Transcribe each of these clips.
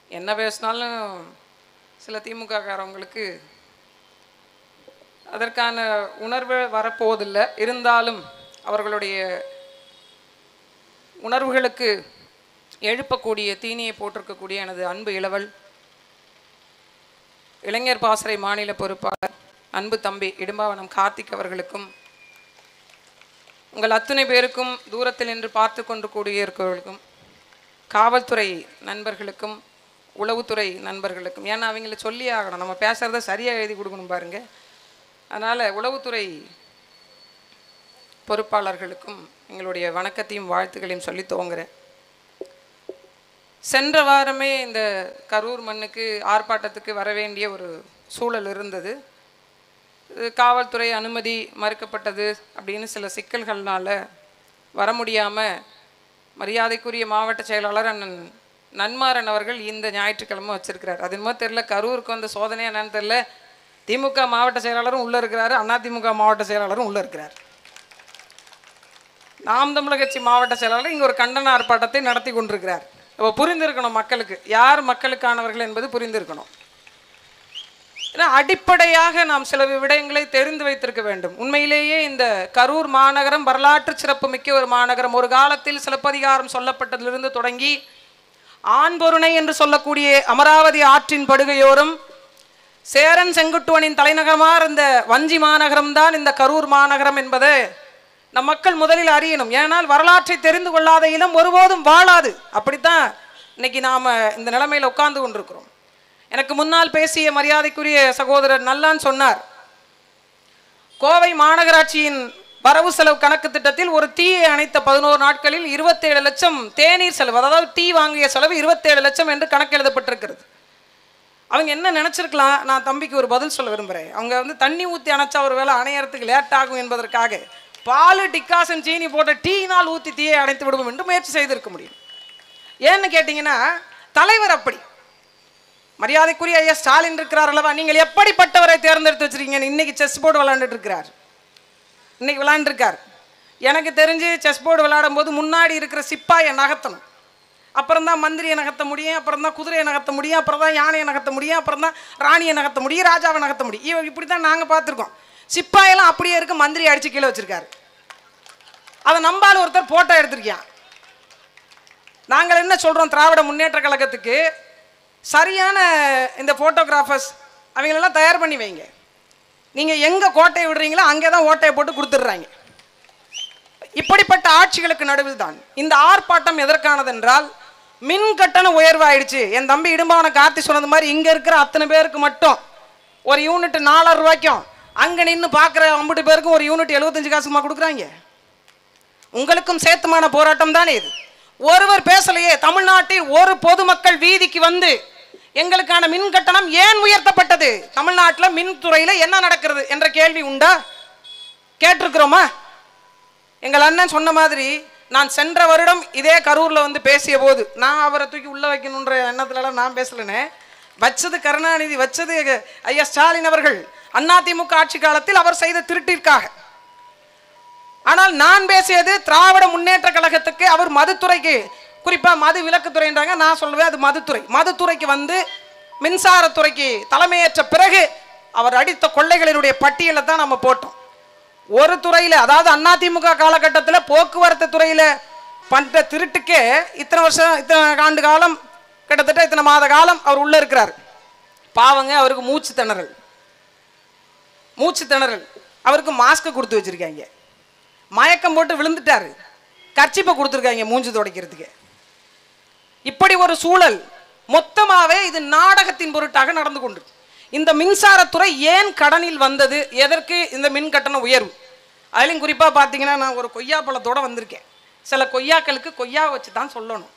என்ன பேசினாலும் சில திமுககாரவங்களுக்கு அதற்கான உணர்வு வரப்போவதில்லை இருந்தாலும் அவர்களுடைய உணர்வுகளுக்கு எழுப்பக்கூடிய தீனியை போட்டிருக்கக்கூடிய எனது அன்பு இளவல் இளைஞர் பாசறை மாநில பொறுப்பாளர் அன்பு தம்பி இடும்பாவனம் கார்த்திக் அவர்களுக்கும் உங்கள் அத்துணை பேருக்கும் தூரத்தில் நின்று பார்த்து கொண்டு கூடியிருக்கிறவர்களுக்கும் காவல்துறை நண்பர்களுக்கும் உளவுத்துறை நண்பர்களுக்கும் ஏன்னா அவங்கள சொல்லி ஆகணும் நம்ம பேசுகிறத சரியாக எழுதி கொடுக்கணும் பாருங்க அதனால் உளவுத்துறை பொறுப்பாளர்களுக்கும் எங்களுடைய வணக்கத்தையும் வாழ்த்துக்களையும் சொல்லி துவங்குறேன் சென்ற வாரமே இந்த கரூர் மண்ணுக்கு ஆர்ப்பாட்டத்துக்கு வர வேண்டிய ஒரு சூழல் இருந்தது இது காவல்துறை அனுமதி மறுக்கப்பட்டது அப்படின்னு சில சிக்கல்கள்னால வர முடியாமல் மரியாதைக்குரிய மாவட்ட செயலாளர் அண்ணன் நன்மாறன் அவர்கள் இந்த ஞாயிற்றுக்கிழமை வச்சிருக்கிறார் அது என்னமோ தெரில கரூருக்கு வந்த சோதனை என்னன்னு தெரில திமுக மாவட்ட செயலாளரும் உள்ளே இருக்கிறாரு அதிமுக மாவட்ட செயலாளரும் உள்ளே இருக்கிறார் நாம் தமிழர் கட்சி மாவட்ட செயலாளர் இங்கே ஒரு கண்டன ஆர்ப்பாட்டத்தை நடத்தி கொண்டிருக்கிறார் இப்போ புரிந்திருக்கணும் மக்களுக்கு யார் மக்களுக்கானவர்கள் என்பது புரிந்திருக்கணும் ஏன்னா அடிப்படையாக நாம் சில விடயங்களை தெரிந்து வைத்திருக்க வேண்டும் உண்மையிலேயே இந்த கரூர் மாநகரம் வரலாற்று சிறப்புமிக்க ஒரு மாநகரம் ஒரு காலத்தில் சிலப்பதிகாரம் சொல்லப்பட்டதிலிருந்து தொடங்கி ஆண்பொருணை என்று சொல்லக்கூடிய அமராவதி ஆற்றின் படுகையோரம் சேரன் செங்குட்டுவனின் தலைநகரமாக இருந்த வஞ்சி மாநகரம் தான் இந்த கரூர் மாநகரம் என்பதை நம் மக்கள் முதலில் அறியணும் ஏனால் வரலாற்றை தெரிந்து கொள்ளாத இனம் ஒருபோதும் வாழாது அப்படித்தான் இன்னைக்கு நாம் இந்த நிலைமையில் உட்கார்ந்து கொண்டிருக்கிறோம் எனக்கு முன்னால் பேசிய மரியாதைக்குரிய சகோதரர் நல்லான் சொன்னார் கோவை மாநகராட்சியின் வரவு செலவு கணக்கு திட்டத்தில் ஒரு தீயை அணைத்த பதினோரு நாட்களில் இருபத்தேழு லட்சம் தேநீர் செலவு அதாவது டீ வாங்கிய செலவு இருபத்தேழு லட்சம் என்று கணக்கு எழுதப்பட்டிருக்கிறது அவங்க என்ன நினச்சிருக்கலாம் நான் தம்பிக்கு ஒரு பதில் சொல்ல விரும்புகிறேன் அவங்க வந்து தண்ணி ஊற்றி அணைச்சா ஒரு வேளை அணையறதுக்கு லேட் ஆகும் என்பதற்காக பால் டிக்காசன் சீனி போட்ட டீயினால் ஊற்றி தீயை அணைத்து விடுவோம் என்று முயற்சி செய்திருக்க முடியும் ஏன்னு கேட்டிங்கன்னா தலைவர் அப்படி மரியாதைக்குரிய ஐயா ஸ்டாலின் இருக்கிறார் அல்லவா நீங்கள் எப்படிப்பட்டவரை தேர்ந்தெடுத்து வச்சிருக்கீங்க இன்னைக்கு செஸ் போர்டு விளையாண்டுட்டு இருக்கிறார் இன்னைக்கு விளையாண்டுருக்கார் எனக்கு தெரிஞ்சு செஸ் போர்டு விளையாடும் போது முன்னாடி இருக்கிற சிப்பாயை நகர்த்தணும் அப்புறம் தான் மந்திரியை நகர்த்த முடியும் அப்புறம் தான் குதிரையை நகர்த்த முடியும் அப்புறம் தான் யானையை நகர்த்த முடியும் அப்புறம் தான் ராணியை நகர்த்த முடியும் ராஜாவை நகர்த்த முடியும் இவ இப்படி தான் நாங்கள் பார்த்துருக்கோம் சிப்பாயெல்லாம் அப்படியே இருக்கு மந்திரி அடித்து கீழே வச்சிருக்காரு அதை நம்பால் ஒருத்தர் போட்டோ எடுத்திருக்கியான் நாங்கள் என்ன சொல்கிறோம் திராவிட முன்னேற்ற கழகத்துக்கு சரியான இந்த ஃபோட்டோகிராஃபர்ஸ் அவங்களெல்லாம் தயார் பண்ணி வைங்க நீங்கள் எங்கே கோட்டையை விடுறீங்களோ அங்கே தான் ஓட்டையை போட்டு கொடுத்துட்றாங்க இப்படிப்பட்ட ஆட்சிகளுக்கு நடுவில் தான் இந்த ஆர்ப்பாட்டம் எதற்கானது என்றால் மின் கட்டண உயர்வு ஆயிடுச்சு என் தம்பி இடும்பாவன கார்த்தி சொன்னது மாதிரி இங்கே இருக்கிற அத்தனை பேருக்கு மட்டும் ஒரு யூனிட் நாலாயிரம் ரூபாய்க்கும் அங்கே நின்று பார்க்குற ஐம்பது பேருக்கும் ஒரு யூனிட் எழுபத்தஞ்சு காசுமா கொடுக்குறாங்க உங்களுக்கும் சேத்துமான போராட்டம் தானே இது ஒருவர் பேசலையே தமிழ்நாட்டில் ஒரு பொதுமக்கள் வீதிக்கு வந்து எங்களுக்கான மின் கட்டணம் ஏன் உயர்த்தப்பட்டது தமிழ்நாட்டில் மின்துறையில் என்ன நடக்கிறது என்ற கேள்வி உண்டா கேட்டிருக்கிறோமா எங்கள் அண்ணன் சொன்ன மாதிரி நான் சென்ற வருடம் இதே கரூரில் வந்து பேசிய போது நான் அவரை தூக்கி உள்ளே வைக்கணுன்ற எண்ணத்துலலாம் நான் பேசலனே வச்சது கருணாநிதி வச்சது ஐயா ஸ்டாலின் அவர்கள் அதிமுக ஆட்சி காலத்தில் அவர் செய்த திருட்டிற்காக ஆனால் நான் பேசியது திராவிட முன்னேற்ற கழகத்துக்கு அவர் மதுத்துறைக்கு குறிப்பாக மது விலக்குத்துறைன்றாங்க நான் சொல்லுவேன் அது மதுத்துறை மதுத்துறைக்கு வந்து மின்சாரத்துறைக்கு தலைமையேற்ற பிறகு அவர் அடித்த கொள்ளைகளினுடைய பட்டியலை தான் நம்ம போட்டோம் ஒரு துறையில் அதாவது அதிமுக காலகட்டத்தில் போக்குவரத்து துறையில் பண்ணுற திருட்டுக்கே இத்தனை வருஷம் இத்தனை ஆண்டு காலம் கிட்டத்தட்ட இத்தனை மாத காலம் அவர் உள்ளே இருக்கிறார் பாவங்க அவருக்கு மூச்சு திணறல் மூச்சு திணறல் அவருக்கு மாஸ்க் கொடுத்து வச்சிருக்காங்க மயக்கம் போட்டு விழுந்துட்டாரு கர்ச்சிப்பை கொடுத்துருக்காங்க மூஞ்சி துடைக்கிறதுக்கு இப்படி ஒரு சூழல் மொத்தமாகவே இது நாடகத்தின் பொருட்டாக நடந்து கொண்டு இந்த மின்சாரத்துறை ஏன் கடனில் வந்தது எதற்கு இந்த மின் கட்டண உயர்வு அதுலேயும் குறிப்பாக பார்த்தீங்கன்னா நான் ஒரு கொய்யா பழத்தோட வந்திருக்கேன் சில கொய்யாக்களுக்கு கொய்யா வச்சு தான் சொல்லணும்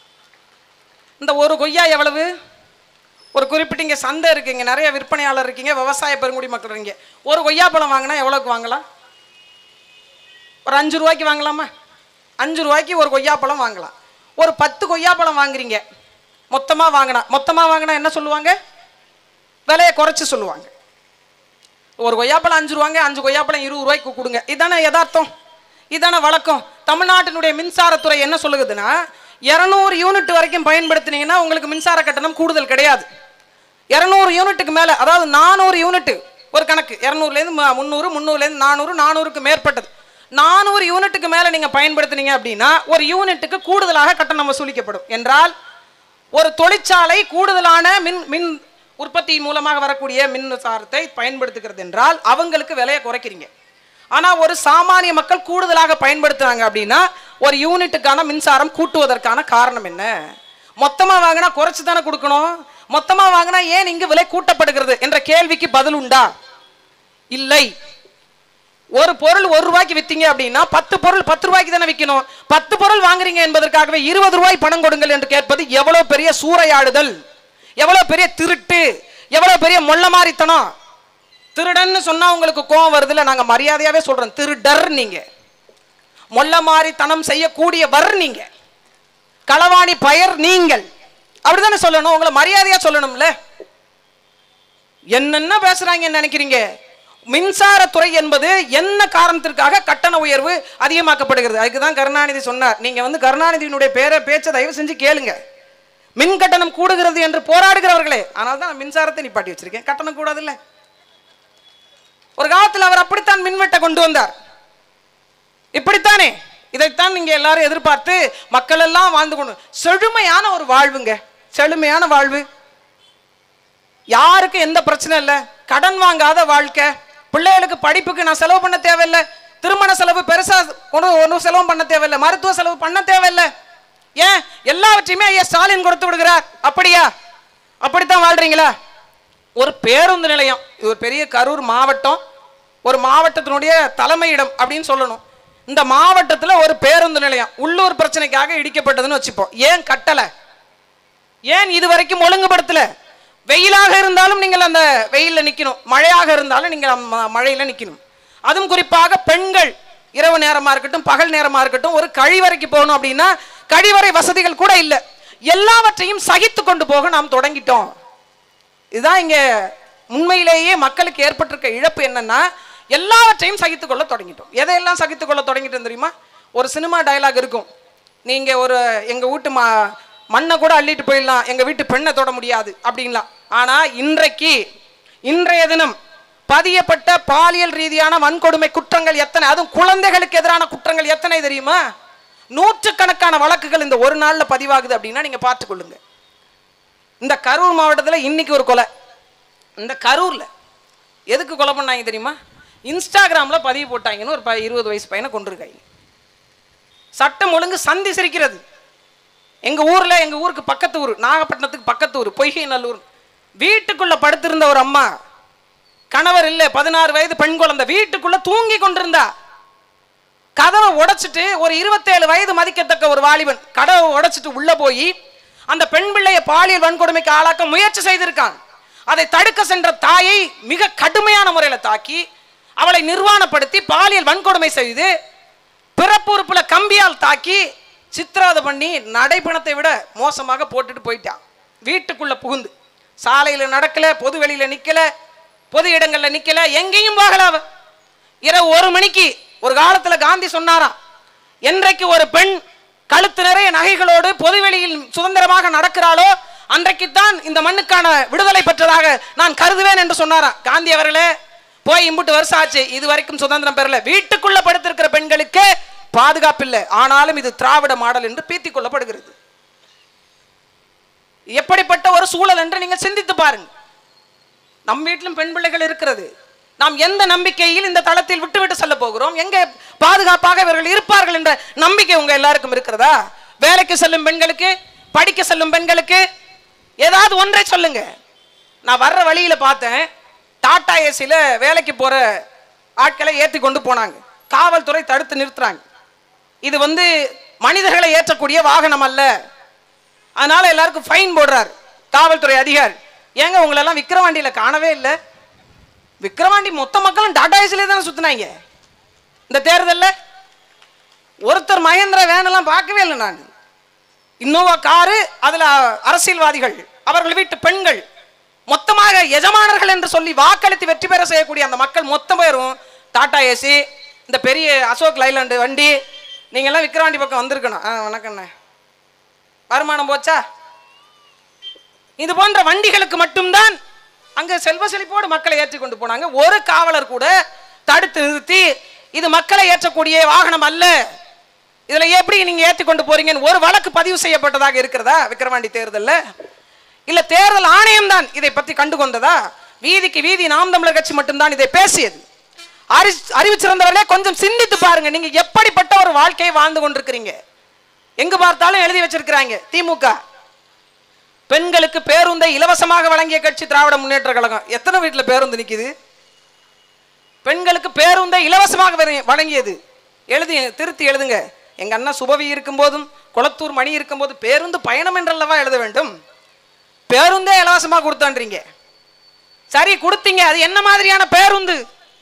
இந்த ஒரு கொய்யா எவ்வளவு ஒரு குறிப்பிட்ட இங்கே சந்தை இருக்குது இங்கே நிறைய விற்பனையாளர் இருக்கீங்க விவசாய பெருங்குடி மக்கள் இருக்கீங்க ஒரு கொய்யா பழம் வாங்கினா எவ்வளோக்கு வாங்கலாம் ஒரு அஞ்சு ரூபாய்க்கு வாங்கலாமா அஞ்சு ரூபாய்க்கு ஒரு கொய்யாப்பழம் வாங்கலாம் ஒரு பத்து கொய்யாப்பழம் வாங்குறீங்க மொத்தமாக வாங்கினா மொத்தமாக வாங்கினா என்ன சொல்லுவாங்க விலையை குறைச்சி சொல்லுவாங்க ஒரு கொய்யாப்பழம் அஞ்சு ரூபாங்க அஞ்சு கொய்யாப்பழம் இருபது ரூபாய்க்கு கொடுங்க இதானே யதார்த்தம் இதானே வழக்கம் தமிழ்நாட்டினுடைய மின்சாரத்துறை என்ன சொல்லுகுதுன்னா இரநூறு யூனிட் வரைக்கும் பயன்படுத்தினீங்கன்னா உங்களுக்கு மின்சார கட்டணம் கூடுதல் கிடையாது இரநூறு யூனிட்டுக்கு மேலே அதாவது நானூறு யூனிட் ஒரு கணக்கு இரநூறுலேருந்து முந்நூறு முந்நூறுலேருந்து நானூறு நானூறுக்கு மேற்பட்டது நானூறு யூனிட்டுக்கு மேலே நீங்கள் பயன்படுத்துனீங்க அப்படின்னா ஒரு யூனிட்டுக்கு கூடுதலாக கட்டணம் வசூலிக்கப்படும் என்றால் ஒரு தொழிற்சாலை கூடுதலான மின் மின் உற்பத்தி மூலமாக வரக்கூடிய மின்சாரத்தை பயன்படுத்துகிறது என்றால் அவங்களுக்கு விலையை குறைக்கிறீங்க ஆனால் ஒரு சாமானிய மக்கள் கூடுதலாக பயன்படுத்துறாங்க அப்படின்னா ஒரு யூனிட்டுக்கான மின்சாரம் கூட்டுவதற்கான காரணம் என்ன மொத்தமாக வாங்கினா குறைச்சு தானே கொடுக்கணும் மொத்தமாக வாங்கினா ஏன் இங்கு விலை கூட்டப்படுகிறது என்ற கேள்விக்கு பதில் உண்டா இல்லை ஒரு பொருள் ஒரு ரூபாய்க்கு வித்தீங்க அப்படின்னா பத்து பொருள் பத்து ரூபாய்க்கு தானே விற்கணும் பத்து பொருள் வாங்குறீங்க என்பதற்காகவே இருபது ரூபாய் பணம் கொடுங்கள் என்று கேட்பது எவ்வளவு பெரிய சூறையாடுதல் எவ்வளவு பெரிய திருட்டு எவ்வளவு பெரிய மொள்ளமாரித்தனம் திருடன்னு சொன்னா உங்களுக்கு கோவம் வருதுல நாங்க மரியாதையாவே சொல்றோம் திருடர் நீங்க மொள்ளமாரித்தனம் செய்யக்கூடியவர் நீங்க களவாணி பயர் நீங்கள் அப்படிதானே சொல்லணும் உங்களை மரியாதையா சொல்லணும்ல என்னென்ன பேசுறாங்கன்னு நினைக்கிறீங்க மின்சாரத்துறை என்பது என்ன காரணத்திற்காக கட்டண உயர்வு அதிகமாக்கப்படுகிறது அதுக்கு தான் கருணாநிதி சொன்னார் நீங்க வந்து கருணாநிதியினுடைய பேரை பேச்சை தயவு செஞ்சு கேளுங்க மின் கட்டணம் கூடுகிறது என்று போராடுகிறவர்களே ஆனால் தான் நான் மின்சாரத்தை நிப்பாட்டி வச்சிருக்கேன் கட்டணம் கூடாது இல்லை ஒரு காலத்தில் அவர் அப்படித்தான் மின்வெட்டை கொண்டு வந்தார் இப்படித்தானே இதைத்தான் நீங்க எல்லாரும் எதிர்பார்த்து மக்கள் எல்லாம் வாழ்ந்து கொண்டு செழுமையான ஒரு வாழ்வுங்க செழுமையான வாழ்வு யாருக்கு எந்த பிரச்சனை இல்லை கடன் வாங்காத வாழ்க்கை பிள்ளைகளுக்கு படிப்புக்கு நான் செலவு பண்ண தேவையில்லை திருமண செலவு பெருசா ஒன்று ஒன்றும் செலவு பண்ண தேவையில்லை மருத்துவ செலவு பண்ண தேவையில்லை ஏன் எல்லாவற்றையுமே ஐயா ஸ்டாலின் கொடுத்து விடுகிறார் அப்படியா அப்படித்தான் வாழ்றீங்களா ஒரு பேருந்து நிலையம் இது ஒரு பெரிய கரூர் மாவட்டம் ஒரு மாவட்டத்தினுடைய தலைமையிடம் அப்படின்னு சொல்லணும் இந்த மாவட்டத்தில் ஒரு பேருந்து நிலையம் உள்ளூர் பிரச்சனைக்காக இடிக்கப்பட்டதுன்னு வச்சுப்போம் ஏன் கட்டலை ஏன் இது வரைக்கும் ஒழுங்குபடுத்தல வெயிலாக இருந்தாலும் நீங்கள் அந்த வெயில்ல நிக்கணும் மழையாக இருந்தாலும் நீங்கள் ம- மழையில நிக்கணும் அதுவும் குறிப்பாக பெண்கள் இரவு நேரமா இருக்கட்டும் பகல் நேரமா இருக்கட்டும் ஒரு கழிவறைக்கு போகணும் அப்படின்னா கழிவறை வசதிகள் கூட இல்லை எல்லாவற்றையும் சகித்து கொண்டு போக நாம் தொடங்கிட்டோம் இதுதான் இங்க உண்மையிலேயே மக்களுக்கு ஏற்பட்டிருக்க இழப்பு என்னன்னா எல்லாவற்றையும் சகித்துக் கொள்ள தொடங்கிட்டோம் எதையெல்லாம் சகித்துக் கொள்ள தொடங்கிட்டோம் தெரியுமா ஒரு சினிமா டயலாக் இருக்கும் நீங்க ஒரு எங்க வீட்டு மா மண்ணை கூட அள்ளிட்டு போயிடலாம் எங்க வீட்டு பெண்ணை தொட முடியாது அப்படின்லாம் ஆனா இன்றைக்கு இன்றைய தினம் பதியப்பட்ட பாலியல் ரீதியான வன்கொடுமை குற்றங்கள் எத்தனை அதுவும் குழந்தைகளுக்கு எதிரான குற்றங்கள் எத்தனை தெரியுமா நூற்றுக்கணக்கான வழக்குகள் இந்த ஒரு நாள்ல பதிவாகுது அப்படின்னா நீங்க பார்த்துக்கொள்ளுங்க இந்த கரூர் மாவட்டத்தில் இன்னைக்கு ஒரு கொலை இந்த கரூர்ல எதுக்கு கொலை பண்ணாங்க தெரியுமா இன்ஸ்டாகிராமில் பதிவு போட்டாங்கன்னு ஒரு ப இருபது வயசு பையனை கொண்டிருக்காங்க சட்டம் ஒழுங்கு சந்தி சிரிக்கிறது எங்க ஊர்ல எங்க ஊருக்கு பக்கத்து ஊர் நாகப்பட்டினத்துக்கு பக்கத்து ஊர் பொய்கை நல்லூர் வீட்டுக்குள்ள படுத்திருந்த ஒரு அம்மா கணவர் இல்லை பதினாறு வயது பெண் குழந்தை வீட்டுக்குள்ள தூங்கி கொண்டிருந்தா கதவை உடைச்சிட்டு ஒரு இருபத்தேழு வயது மதிக்கத்தக்க ஒரு வாலிபன் கதவை உடைச்சிட்டு உள்ள போய் அந்த பெண் பிள்ளையை பாலியல் வன்கொடுமைக்கு ஆளாக்க முயற்சி செய்திருக்கான் அதை தடுக்க சென்ற தாயை மிக கடுமையான முறையில் தாக்கி அவளை நிர்வாணப்படுத்தி பாலியல் வன்கொடுமை செய்து பிறப்பு உறுப்புல கம்பியால் தாக்கி சித்திரவதை பண்ணி நடைபணத்தை விட மோசமாக போட்டுட்டு போயிட்டான் வீட்டுக்குள்ள புகுந்து சாலையில நடக்கல பொது வெளியில நிக்கல பொது இடங்கள்ல நிக்கல எங்கேயும் போகல அவ இரவு ஒரு மணிக்கு ஒரு காலத்துல காந்தி சொன்னாராம் என்றைக்கு ஒரு பெண் கழுத்து நிறைய நகைகளோடு பொதுவெளியில் சுதந்திரமாக நடக்கிறாளோ அன்றைக்குத்தான் இந்த மண்ணுக்கான விடுதலை பெற்றதாக நான் கருதுவேன் என்று சொன்னாராம் காந்தி அவர்களே போய் இம்புட்டு வருஷம் ஆச்சு இது வரைக்கும் சுதந்திரம் பெறல வீட்டுக்குள்ள படுத்திருக்கிற பெண்களுக்கு பாதுகாப்பு இல்லை ஆனாலும் இது திராவிட மாடல் என்று பீத்திக் கொள்ளப்படுகிறது எப்படிப்பட்ட ஒரு சூழல் என்று நீங்கள் சிந்தித்து பாருங்க நம் வீட்டிலும் பெண் பிள்ளைகள் இருக்கிறது நாம் எந்த நம்பிக்கையில் இந்த தளத்தில் விட்டுவிட்டு செல்ல போகிறோம் எங்கே பாதுகாப்பாக இவர்கள் இருப்பார்கள் என்ற நம்பிக்கை உங்க எல்லாருக்கும் இருக்கிறதா வேலைக்கு செல்லும் பெண்களுக்கு படிக்க செல்லும் பெண்களுக்கு ஏதாவது ஒன்றை சொல்லுங்க நான் வர்ற வழியில பார்த்தேன் டாடா ஏசியில் வேலைக்கு போற ஆட்களை ஏற்றி கொண்டு போனாங்க காவல்துறை தடுத்து நிறுத்துறாங்க இது வந்து மனிதர்களை ஏற்றக்கூடிய வாகனம் அல்ல அதனால எல்லாருக்கும் ஃபைன் போடுறார் காவல்துறை அதிகாரி ஏங்க உங்களெல்லாம் விக்கிரவாண்டியில காணவே இல்லை விக்கிரவாண்டி மொத்த மக்களும் டாடா ஏசிலே தானே சுத்தினாங்க இந்த தேர்தல்ல ஒருத்தர் மகேந்திர வேனெல்லாம் பார்க்கவே இல்லை நான் இன்னோவா காரு அதுல அரசியல்வாதிகள் அவர்கள் வீட்டு பெண்கள் மொத்தமாக எஜமானர்கள் என்று சொல்லி வாக்களித்து வெற்றி பெற செய்யக்கூடிய அந்த மக்கள் மொத்தம் பேரும் டாடா ஏசி இந்த பெரிய அசோக் லைலாண்டு வண்டி நீங்க எல்லாம் விக்கிரவாண்டி பக்கம் வந்திருக்கணும் ஆ வணக்கண்ணே வருமானம் போச்சா இது போன்ற வண்டிகளுக்கு மட்டும்தான் அங்க செல்வ செழிப்போடு மக்களை ஏற்றி கொண்டு போனாங்க ஒரு காவலர் கூட தடுத்து நிறுத்தி இது மக்களை ஏற்றக்கூடிய வாகனம் அல்ல இதுல எப்படி நீங்க ஏற்றி கொண்டு போறீங்கன்னு ஒரு வழக்கு பதிவு செய்யப்பட்டதாக இருக்கிறதா விக்கிரவாண்டி தேர்தல்ல இல்ல தேர்தல் ஆணையம் தான் இதை பத்தி கண்டு கொண்டதா வீதிக்கு வீதி நாம் தமிழர் கட்சி மட்டும்தான் இதை பேசியது அறி அறிவிச்சிருந்தவர்களே கொஞ்சம் சிந்தித்து பாருங்க நீங்க எப்படிப்பட்ட ஒரு வாழ்க்கையை வாழ்ந்து கொண்டிருக்கிறீங்க எங்க பார்த்தாலும் எழுதி வச்சிருக்கிறாங்க திமுக பெண்களுக்கு பேருந்தை இலவசமாக வழங்கிய கட்சி திராவிட முன்னேற்ற கழகம் எத்தனை வீட்டில் பேருந்து நிக்குது பெண்களுக்கு பேருந்தை இலவசமாக வர- வழங்கியது எழுதி திருத்தி எழுதுங்க எங்க அண்ணன் சுபவி இருக்கும்போதும் குளத்தூர் மணி இருக்கும்போது பேருந்து பயணம் என்றல்லவா எழுத வேண்டும் பேருந்தே இலவசமாக கொடுத்தான்றீங்க சரி கொடுத்தீங்க அது என்ன மாதிரியான பேருந்து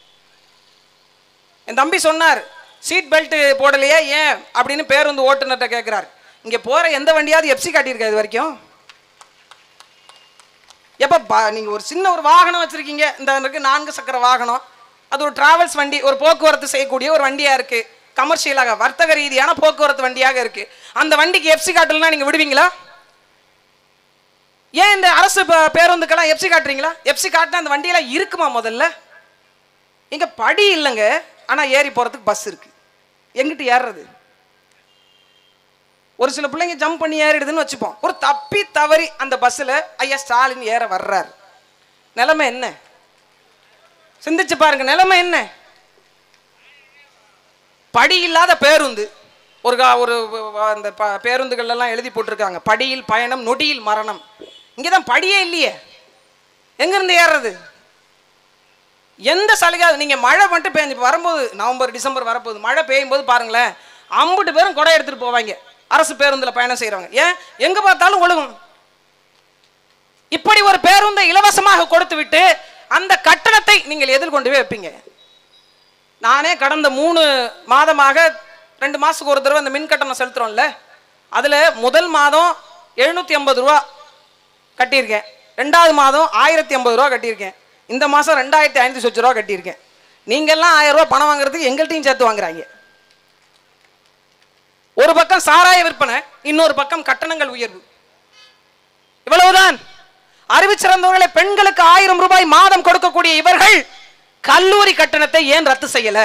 என் தம்பி சொன்னார் சீட் பெல்ட் போடலையே ஏன் அப்படின்னு பேருந்து ஓட்டுநர்கிட்ட கேட்குறாரு இங்கே போகிற எந்த வண்டியாவது எஃப்சி காட்டியிருக்கா இது வரைக்கும் எப்போ பா நீங்கள் ஒரு சின்ன ஒரு வாகனம் வச்சுருக்கீங்க இந்த இருக்கு நான்கு சக்கர வாகனம் அது ஒரு டிராவல்ஸ் வண்டி ஒரு போக்குவரத்து செய்யக்கூடிய ஒரு வண்டியாக இருக்குது கமர்ஷியலாக வர்த்தக ரீதியான போக்குவரத்து வண்டியாக இருக்குது அந்த வண்டிக்கு எஃப்சி காட்டலன்னா நீங்கள் விடுவீங்களா ஏன் இந்த அரசு ப- பேருந்துக்கெல்லாம் எஃப்சி காட்டுறீங்களா எஃப்சி காட்டினா அந்த வண்டியெல்லாம் இருக்குமா முதல்ல இங்கே படி இல்லைங்க ஆனால் ஏறி போகிறதுக்கு பஸ் இருக்கு எங்கிட்டு ஏறுறது ஒரு சில பிள்ளைங்க ஜம்ப் பண்ணி ஏறிடுதுன்னு வச்சுப்போம் ஒரு தப்பி தவறி அந்த பஸ்ஸில் ஐயா ஸ்டாலின் ஏற வர்றார் நிலைமை என்ன சிந்திச்சு பாருங்க நிலைமை என்ன படி இல்லாத பேருந்து ஒரு கா- ஒரு வ- அந்த ப- பேருந்துகள்ல எல்லாம் எழுதி போட்டிருக்காங்க படியில் பயணம் நொடியில் மரணம் இங்கே தான் படியே இல்லையே எங்கேருந்து ஏறுறது எந்த சலுகை நீங்கள் மழை மட்டும் பெஞ்சு இப்ப வரும்போது நவம்பர் டிசம்பர் வரப்போகுது மழை பெய்யும் போது பாருங்களேன் அம்புட்டு பேரும் குடை எடுத்துகிட்டு போவாங்க அரசு பேருந்தில் பயணம் செய்கிறவங்க ஏன் எங்கே பார்த்தாலும் ஒழுகும் இப்படி ஒரு பேருந்தை இலவசமாக கொடுத்து விட்டு அந்த கட்டணத்தை நீங்கள் எதில் கொண்டு போய் வைப்பீங்க நானே கடந்த மூணு மாதமாக ரெண்டு மாதத்துக்கு ஒரு தடவை அந்த மின் கட்டணம் செலுத்துகிறோம்ல அதில் முதல் மாதம் எழுநூற்றி ஐம்பது ரூபா கட்டியிருக்கேன் ரெண்டாவது மாதம் ஆயிரத்தி ஐம்பது ரூபா கட்டியிருக்கேன் இந்த மாதம் ரெண்டாயிரத்தி ஐநூற்றி சொச்சு ரூபா கட்டியிருக்கேன் நீங்கள்லாம் ஆயிரம் ரூபா பணம் வாங்குறதுக்கு எங்கள்கிட்டையும் சேர்த்து வாங்குறாங்க ஒரு பக்கம் சாராய விற்பனை இன்னொரு பக்கம் கட்டணங்கள் உயர்வு இவ்வளவுதான் அறிவிச்சிறந்தவர்களை பெண்களுக்கு ஆயிரம் ரூபாய் மாதம் கொடுக்கக்கூடிய இவர்கள் கல்லூரி கட்டணத்தை ஏன் ரத்து செய்யல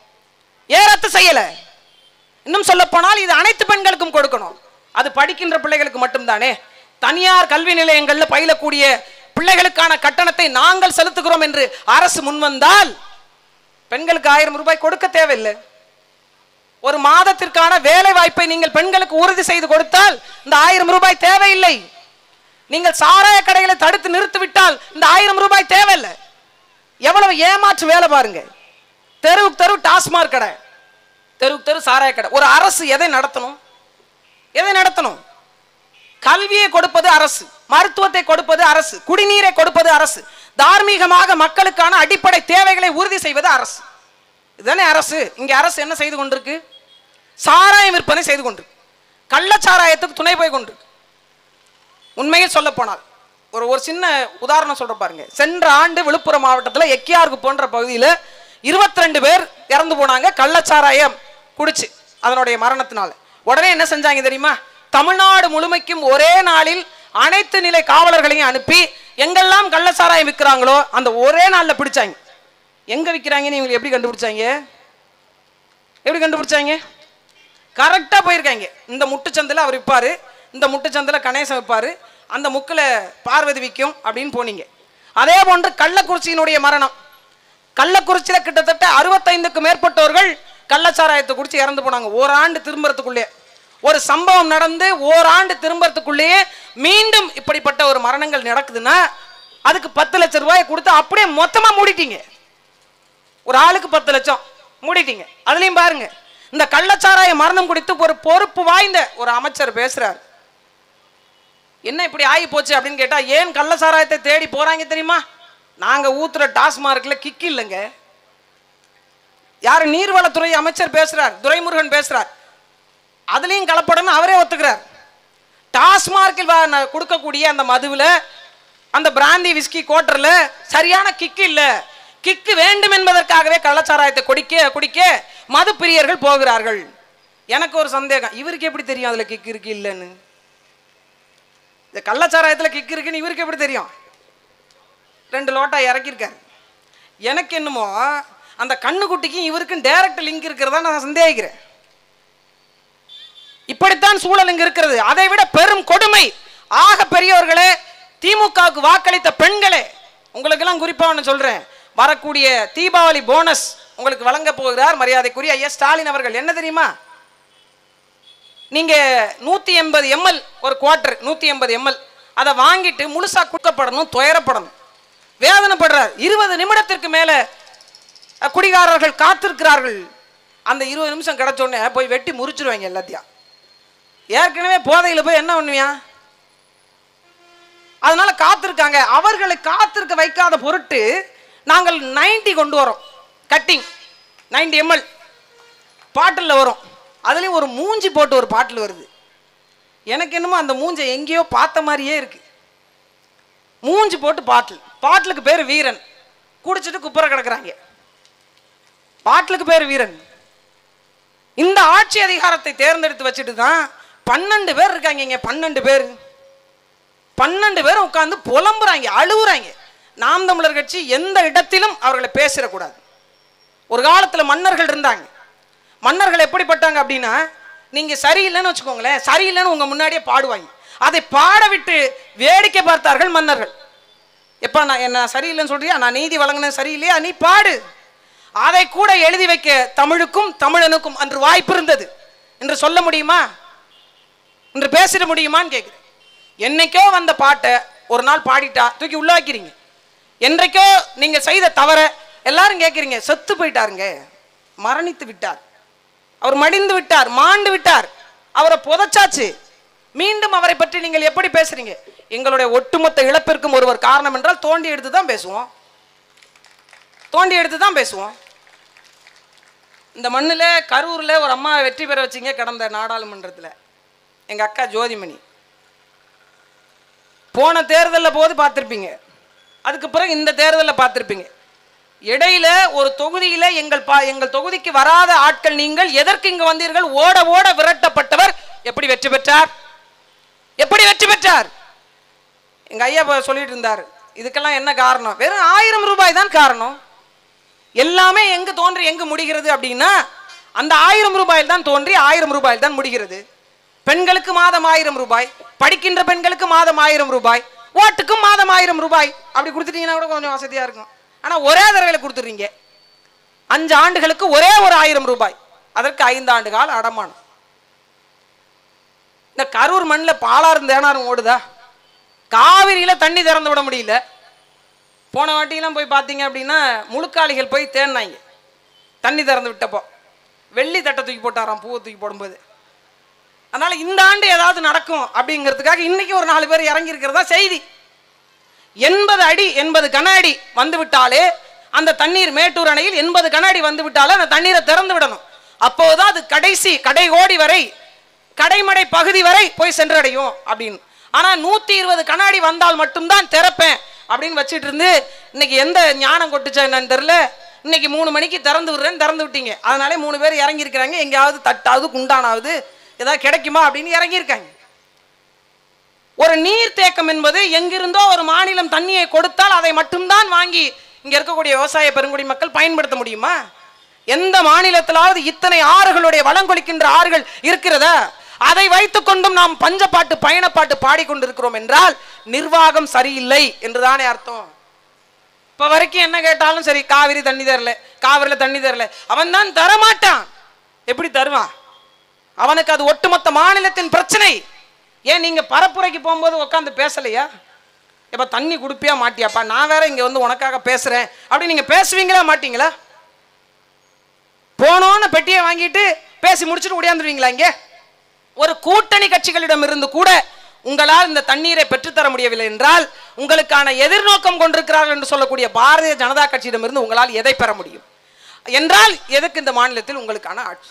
ஏன் ரத்து செய்யல இன்னும் சொல்ல போனால் இது அனைத்து பெண்களுக்கும் கொடுக்கணும் அது படிக்கின்ற பிள்ளைகளுக்கு மட்டும்தானே தனியார் கல்வி நிலையங்களில் பயிலக்கூடிய பிள்ளைகளுக்கான கட்டணத்தை நாங்கள் செலுத்துகிறோம் என்று அரசு முன்வந்தால் பெண்களுக்கு ஆயிரம் ரூபாய் கொடுக்க தேவையில்லை ஒரு மாதத்திற்கான வேலை வாய்ப்பை நீங்கள் பெண்களுக்கு உறுதி செய்து கொடுத்தால் இந்த ஆயிரம் ரூபாய் தேவையில்லை நீங்கள் சாராய கடைகளை தடுத்து நிறுத்திவிட்டால் இந்த ஆயிரம் ரூபாய் தேவையில்லை எவ்வளவு ஏமாற்று வேலை பாருங்க தெருவுக்கு தெரு டாஸ்மாக் கடை தெருவுக்கு தெரு சாராய கடை ஒரு அரசு எதை நடத்தணும் எதை நடத்தணும் கல்வியை கொடுப்பது அரசு மருத்துவத்தை கொடுப்பது அரசு குடிநீரை கொடுப்பது அரசு தார்மீகமாக மக்களுக்கான அடிப்படை தேவைகளை உறுதி செய்வது அரசு இதுதானே அரசு இங்க அரசு என்ன செய்து கொண்டிருக்கு சாராயம் விற்பனை செய்து கொண்டிருக்கு கள்ளச்சாராயத்துக்கு துணை போய் கொண்டிருக்கு உண்மையில் சொல்ல போனால் ஒரு ஒரு சின்ன உதாரணம் சொல்ற பாருங்க சென்ற ஆண்டு விழுப்புரம் மாவட்டத்தில் எக்கியாருக்கு போன்ற பகுதியில் 22 பேர் இறந்து போனாங்க கள்ளச்சாராயம் குடிச்சு அதனுடைய மரணத்தினால உடனே என்ன செஞ்சாங்க தெரியுமா தமிழ்நாடு முழுமைக்கும் ஒரே நாளில் அனைத்து நிலை காவலர்களையும் அனுப்பி எங்கெல்லாம் கள்ளச்சாராயம் விற்கிறாங்களோ அந்த ஒரே நாளில் பிடிச்சாங்க எங்க விற்கிறாங்கன்னு இவங்க எப்படி கண்டுபிடிச்சாங்க எப்படி கண்டுபிடிச்சாங்க கரெக்டாக போயிருக்காங்க இந்த முட்டுச்சந்தில் அவர் விற்பாரு இந்த முட்டுச்சந்தில் கணேசன் விற்பாரு அந்த முக்கில் பார்வதி விற்கும் அப்படின்னு போனீங்க அதே போன்று கள்ளக்குறிச்சியினுடைய மரணம் கள்ளக்குறிச்சியில் கிட்டத்தட்ட அறுபத்தைந்துக்கு மேற்பட்டவர்கள் கள்ளச்சாராயத்தை குடிச்சு இறந்து போனாங்க ஓராண்டு திரும்புறதுக்குள்ளே ஒரு சம்பவம் நடந்து ஓராண்டு திரும்புறதுக்குள்ளேயே மீண்டும் இப்படிப்பட்ட ஒரு மரணங்கள் நடக்குதுன்னா அதுக்கு பத்து லட்சம் ரூபாயை கொடுத்து அப்படியே மொத்தமாக மூடிட்டீங்க ஒரு ஆளுக்கு பத்து லட்சம் மூடிட்டீங்க அதுலயும் பாருங்க இந்த கள்ளச்சாராய மரணம் குறித்து ஒரு பொறுப்பு வாய்ந்த ஒரு அமைச்சர் பேசுறார் என்ன இப்படி ஆகி போச்சு அப்படின்னு கேட்டா ஏன் கள்ளச்சாராயத்தை தேடி போறாங்க தெரியுமா நாங்க ஊத்துற டாஸ்மார்க்ல கிக் இல்லைங்க யார் நீர்வளத்துறை அமைச்சர் பேசுறார் துரைமுருகன் பேசுறார் அதுலயும் கலப்படம்னு அவரே ஒத்துக்கிறார் டாஸ்மார்க்கில் வா- ந- கொடுக்கக்கூடிய அந்த மதுவில் அந்த பிராந்தி விஸ்கி கோட்டரில் சரியான கிக்கு இல்லை கிக்கு வேண்டும் என்பதற்காகவே கள்ளச்சாராயத்தை குடிக்க குடிக்க மது பிரியர்கள் போகிறார்கள் எனக்கு ஒரு சந்தேகம் இவருக்கு எப்படி தெரியும் அதில் கிக்கு இருக்கு இல்லைன்னு இந்த கள்ளச்சாராயத்தில் கிக்கு இருக்குன்னு இவருக்கு எப்படி தெரியும் ரெண்டு லோட்டா இறக்கியிருக்காரு எனக்கு என்னமோ அந்த கண்ணுக்குட்டிக்கும் இவருக்கும் டைரக்ட் லிங்க் இருக்கிறதா நான் சந்தேகிக்கிறேன் இப்படித்தான் சூழல் இங்கு இருக்கிறது அதை விட பெரும் கொடுமை ஆக பெரியவர்களே திமுகவுக்கு வாக்களித்த பெண்களே உங்களுக்கெல்லாம் குறிப்பா ஒன்று சொல்றேன் வரக்கூடிய தீபாவளி போனஸ் உங்களுக்கு வழங்க போகிறார் மரியாதைக்குரிய ஐயா ஸ்டாலின் அவர்கள் என்ன தெரியுமா நீங்க நூத்தி எண்பது எம்எல் ஒரு குவார்டர் நூத்தி எண்பது எம்எல் அதை வாங்கிட்டு முழுசா குடுக்கப்படணும் துயரப்படணும் வேதனைப்படுறார் இருபது நிமிடத்திற்கு மேல அஹ், குடிகாரர்கள் காத்திருக்கிறார்கள் அந்த இருபது நிமிஷம் கிடைச்ச உடனே போய் வெட்டி முறிச்சிருவாங்க எல்லாத்தையும் ஏற்கனவே போதையில் போய் என்ன பண்ணுவியா அதனால காத்திருக்காங்க அவர்களை காத்திருக்க வைக்காத பொருட்டு நாங்கள் 90 கொண்டு வரோம் கட்டிங் 90 எம்எல் பாட்டிலில் வரும் அதுலேயும் ஒரு மூஞ்சி போட்டு ஒரு பாட்டில் வருது எனக்கு என்னமோ அந்த மூஞ்சை எங்கேயோ பார்த்த மாதிரியே இருக்கு மூஞ்சி போட்டு பாட்டில் பாட்டிலுக்கு பேர் வீரன் குடிச்சிட்டு குப்புற கிடக்குறாங்க பாட்டிலுக்கு பேர் வீரன் இந்த ஆட்சி அதிகாரத்தை தேர்ந்தெடுத்து வச்சுட்டு தான் பன்னெண்டு பேர் இருக்காங்க இங்க பன்னெண்டு பேர் பன்னெண்டு பேர் உட்காந்து புலம்புறாங்க அழுவுறாங்க நாம் தமிழர் கட்சி எந்த இடத்திலும் அவர்களை பேசிடக்கூடாது ஒரு காலத்தில் மன்னர்கள் இருந்தாங்க மன்னர்கள் எப்படிப்பட்டாங்க அப்படின்னா நீங்கள் சரியில்லைன்னு வச்சுக்கோங்களேன் சரியில்லைன்னு உங்கள் முன்னாடியே பாடுவாங்க அதை பாட விட்டு வேடிக்கை பார்த்தார்கள் மன்னர்கள் எப்பா நான் என்ன சரியில்லைன்னு சொல்றியா நான் நீதி வழங்கினேன் சரியில்லையா நீ பாடு அதை கூட எழுதி வைக்க தமிழுக்கும் தமிழனுக்கும் அன்று வாய்ப்பு இருந்தது என்று சொல்ல முடியுமா என்று பேசிட முடியுமான்னு கேட்குறேன் என்னைக்கோ வந்த பாட்டை ஒரு நாள் பாடிட்டா தூக்கி உள்ள வைக்கிறீங்க என்றைக்கோ நீங்க செய்த தவற எல்லாரும் கேட்குறீங்க செத்து போயிட்டாருங்க மரணித்து விட்டார் அவர் மடிந்து விட்டார் மாண்டு விட்டார் அவரை புதைச்சாச்சு மீண்டும் அவரை பற்றி நீங்கள் எப்படி பேசுறீங்க எங்களுடைய ஒட்டுமொத்த இழப்பிற்கும் ஒருவர் காரணம் என்றால் தோண்டி எடுத்து தான் பேசுவோம் தோண்டி எடுத்து தான் பேசுவோம் இந்த மண்ணில் கரூரில் ஒரு அம்மா வெற்றி பெற வச்சிங்க கடந்த நாடாளுமன்றத்தில் எங்கள் அக்கா ஜோதிமணி போன தேர்தலில் போது பார்த்துருப்பீங்க அதுக்கு பிறகு இந்த தேர்தலில் பார்த்துருப்பீங்க இடையில ஒரு தொகுதியில எங்கள் பா எங்கள் தொகுதிக்கு வராத ஆட்கள் நீங்கள் எதற்கு இங்கு வந்தீர்கள் ஓட ஓட விரட்டப்பட்டவர் எப்படி வெற்றி பெற்றார் எப்படி வெற்றி பெற்றார் எங்க ஐயா இப்ப சொல்லிட்டு இருந்தார் இதுக்கெல்லாம் என்ன காரணம் வெறும் ஆயிரம் ரூபாய் தான் காரணம் எல்லாமே எங்கு தோன்றி எங்கு முடிகிறது அப்படின்னா அந்த ஆயிரம் ரூபாயில் தான் தோன்றி ஆயிரம் ரூபாயில் தான் முடிகிறது பெண்களுக்கு மாதம் ஆயிரம் ரூபாய் படிக்கின்ற பெண்களுக்கு மாதம் ஆயிரம் ரூபாய் ஓட்டுக்கும் மாதம் ஆயிரம் ரூபாய் அப்படி கொடுத்துட்டீங்கன்னா கூட கொஞ்சம் வசதியா இருக்கும் ஆனா ஒரே தடவையில் கொடுத்துறீங்க அஞ்சு ஆண்டுகளுக்கு ஒரே ஒரு ஆயிரம் ரூபாய் அதற்கு ஐந்து ஆண்டு கால அடமானம் இந்த கரூர் மண்ணில் பாலாறும் தேனாரும் ஓடுதா காவிரியில தண்ணி திறந்து விட முடியல போன வாட்டியெல்லாம் போய் பார்த்தீங்க அப்படின்னா முழுக்காளிகள் போய் தேடினாங்க தண்ணி திறந்து விட்டப்போ வெள்ளி தட்டை தூக்கி போட்டாராம் பூவை தூக்கி போடும்போது அதனால இந்த ஆண்டு ஏதாவது நடக்கும் அப்படிங்கிறதுக்காக இன்னைக்கு ஒரு நாலு பேர் இறங்கி இருக்கிறதா செய்தி எண்பது அடி எண்பது கன அடி வந்து விட்டாலே அந்த தண்ணீர் மேட்டூர் அணையில் எண்பது கன அடி வந்து விட்டாலே அந்த தண்ணீரை திறந்து விடணும் அப்போதான் அது கடைசி கடை கோடி வரை கடைமடை பகுதி வரை போய் சென்றடையும் அப்படின்னு ஆனா நூத்தி இருபது கண்ணாடி வந்தால் மட்டும்தான் திறப்பேன் அப்படின்னு வச்சுட்டு இருந்து இன்னைக்கு எந்த ஞானம் கொட்டுச்சா என்னன்னு தெரியல இன்னைக்கு மூணு மணிக்கு திறந்து விடுறேன்னு திறந்து விட்டீங்க அதனாலே மூணு பேர் இறங்கி இருக்கிறாங்க எங்கேயாவது தட்டாவது குண்டானாவது ஏதாவது கிடைக்குமா அப்படின்னு இறங்கியிருக்காங்க ஒரு நீர்த்தேக்கம் என்பது எங்கிருந்தோ ஒரு மாநிலம் தண்ணியை கொடுத்தால் அதை மட்டும்தான் வாங்கி இங்க இருக்கக்கூடிய விவசாய பெருங்குடி மக்கள் பயன்படுத்த முடியுமா எந்த மாநிலத்திலாவது இத்தனை ஆறுகளுடைய வளங்கொழிக்கின்ற ஆறுகள் இருக்கிறதா அதை வைத்துக் கொண்டும் நாம் பஞ்சப்பாட்டு பயணப்பாட்டு பாடிக்கொண்டிருக்கிறோம் என்றால் நிர்வாகம் சரியில்லை என்றுதானே அர்த்தம் இப்ப வரைக்கும் என்ன கேட்டாலும் சரி காவிரி தண்ணி தரல காவிரில தண்ணி தரல அவன் தான் தரமாட்டான் எப்படி தருவான் அவனுக்கு அது ஒட்டுமொத்த மாநிலத்தின் பிரச்சனை ஏன் நீங்க பரப்புரைக்கு போகும்போது உட்காந்து பேசலையா இப்ப தண்ணி குடுப்பியா மாட்டியாப்பா நான் வேற இங்க வந்து உனக்காக பேசுறேன் அப்படி நீங்க பேசுவீங்களா மாட்டீங்களா போனோன்னு பெட்டியை வாங்கிட்டு பேசி முடிச்சுட்டு ஓடியாந்துருவீங்களா இங்க ஒரு கூட்டணி கட்சிகளிடம் இருந்து கூட உங்களால் இந்த தண்ணீரை பெற்றுத்தர முடியவில்லை என்றால் உங்களுக்கான எதிர்நோக்கம் கொண்டிருக்கிறார்கள் என்று சொல்லக்கூடிய பாரதிய ஜனதா கட்சியிடமிருந்து உங்களால் எதை பெற முடியும் என்றால் எதுக்கு இந்த மாநிலத்தில் உங்களுக்கான ஆட்சி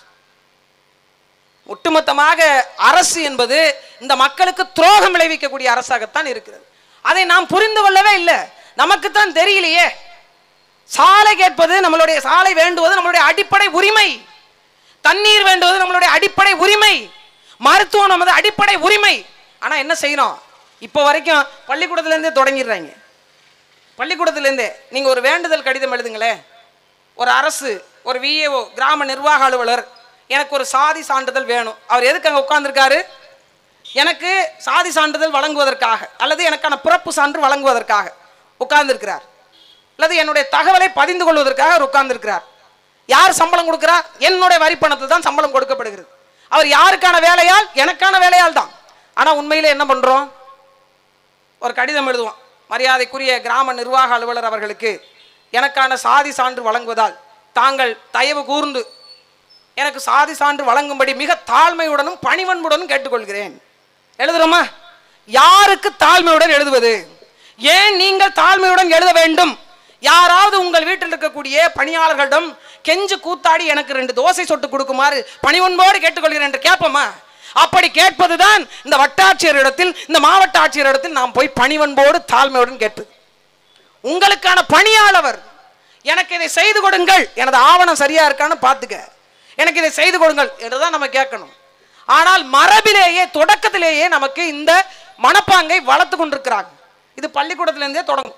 ஒட்டுமொத்தமாக அரசு என்பது இந்த மக்களுக்கு துரோகம் விளைவிக்கக்கூடிய அரசாகத்தான் இருக்கிறது அதை நாம் புரிந்து கொள்ளவே இல்லை நமக்குத்தான் தெரியலையே சாலை கேட்பது நம்மளுடைய சாலை வேண்டுவது நம்மளுடைய அடிப்படை உரிமை தண்ணீர் வேண்டுவது நம்மளுடைய அடிப்படை உரிமை மருத்துவம் நமது அடிப்படை உரிமை ஆனா என்ன செய்யணும் இப்போ வரைக்கும் பள்ளிக்கூடத்துலேருந்தே தொடங்கிடுறாங்க பள்ளிக்கூடத்துலேருந்தே நீங்கள் ஒரு வேண்டுதல் கடிதம் எழுதுங்களேன் ஒரு அரசு ஒரு விஏஓ கிராம நிர்வாக அலுவலர் எனக்கு ஒரு சாதி சான்றிதழ் வேணும் அவர் எதுக்கு அங்கே உட்காந்துருக்காரு எனக்கு சாதி சான்றிதழ் வழங்குவதற்காக அல்லது எனக்கான பிறப்பு சான்று வழங்குவதற்காக உட்கார்ந்திருக்கிறார் அல்லது என்னுடைய தகவலை பதிந்து கொள்வதற்காக அவர் உட்கார்ந்திருக்கிறார் யார் சம்பளம் கொடுக்கிறார் என்னுடைய வரி பணத்தில் தான் சம்பளம் கொடுக்கப்படுகிறது அவர் யாருக்கான வேலையால் எனக்கான வேலையால் தான் ஆனால் உண்மையிலே என்ன பண்ணுறோம் ஒரு கடிதம் எழுதுவோம் மரியாதைக்குரிய கிராம நிர்வாக அலுவலர் அவர்களுக்கு எனக்கான சாதி சான்று வழங்குவதால் தாங்கள் தயவு கூர்ந்து எனக்கு சாதி சான்று வழங்கும்படி மிக தாழ்மையுடனும் பணிவன்புடனும் கேட்டுக்கொள்கிறேன் எழுதுறோமா யாருக்கு தாழ்மையுடன் எழுதுவது ஏன் நீங்கள் தாழ்மையுடன் எழுத வேண்டும் யாராவது உங்கள் வீட்டில் இருக்கக்கூடிய பணியாளர்களிடம் கெஞ்சு கூத்தாடி எனக்கு ரெண்டு தோசை சொட்டு கொடுக்குமாறு பணிவன்போடு கேட்டுக்கொள்கிறேன் என்று கேட்போமா அப்படி கேட்பதுதான் இந்த வட்டாட்சியரிடத்தில் இந்த மாவட்ட ஆட்சியரிடத்தில் நாம் போய் பணிவன்போடு தாழ்மையுடன் கேட்பது உங்களுக்கான பணியாளவர் எனக்கு இதை செய்து கொடுங்கள் எனது ஆவணம் சரியா இருக்கான்னு பார்த்துக்க எனக்கு இதை செய்து கொடுங்கள் என்றுதான் நம்ம கேட்கணும் ஆனால் மரபிலேயே தொடக்கத்திலேயே நமக்கு இந்த மனப்பாங்கை வளர்த்து கொண்டிருக்கிறாங்க இது பள்ளிக்கூடத்திலிருந்தே தொடங்கும்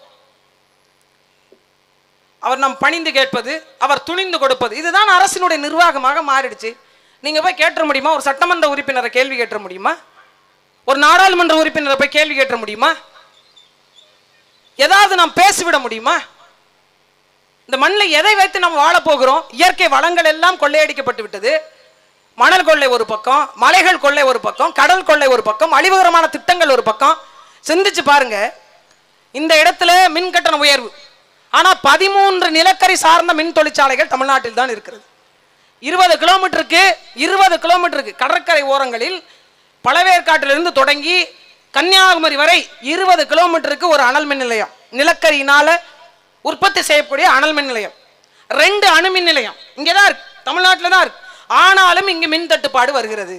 அவர் நம் பணிந்து கேட்பது அவர் துணிந்து கொடுப்பது இதுதான் அரசினுடைய நிர்வாகமாக மாறிடுச்சு நீங்க போய் கேட்ட முடியுமா ஒரு சட்டமன்ற உறுப்பினரை கேள்வி கேட்ட முடியுமா ஒரு நாடாளுமன்ற உறுப்பினரை போய் கேள்வி கேட்ட முடியுமா ஏதாவது நாம் பேசிவிட முடியுமா இந்த மண்ணில் எதை வைத்து நாம் வாழப் போகிறோம் இயற்கை வளங்கள் எல்லாம் கொள்ளையடிக்கப்பட்டு விட்டது மணல் கொள்ளை ஒரு பக்கம் மலைகள் கொள்ளை ஒரு பக்கம் கடல் கொள்ளை ஒரு பக்கம் அழிவுகரமான திட்டங்கள் ஒரு பக்கம் சிந்திச்சு பாருங்க இந்த இடத்துல மின் கட்டண உயர்வு ஆனால் பதிமூன்று நிலக்கரி சார்ந்த மின் தொழிற்சாலைகள் தமிழ்நாட்டில் தான் இருக்கிறது இருபது கிலோமீட்டருக்கு இருபது கிலோமீட்டருக்கு கடற்கரை ஓரங்களில் பழவேற்காட்டிலிருந்து தொடங்கி கன்னியாகுமரி வரை இருபது கிலோமீட்டருக்கு ஒரு அனல் மின் நிலையம் நிலக்கரியினால உற்பத்தி செய்யக்கூடிய அனல் மின் நிலையம் ரெண்டு அணு மின் நிலையம் இங்கே தான் இருக்கு தமிழ்நாட்டில் தான் இருக்கு ஆனாலும் இங்கு மின் தட்டுப்பாடு வருகிறது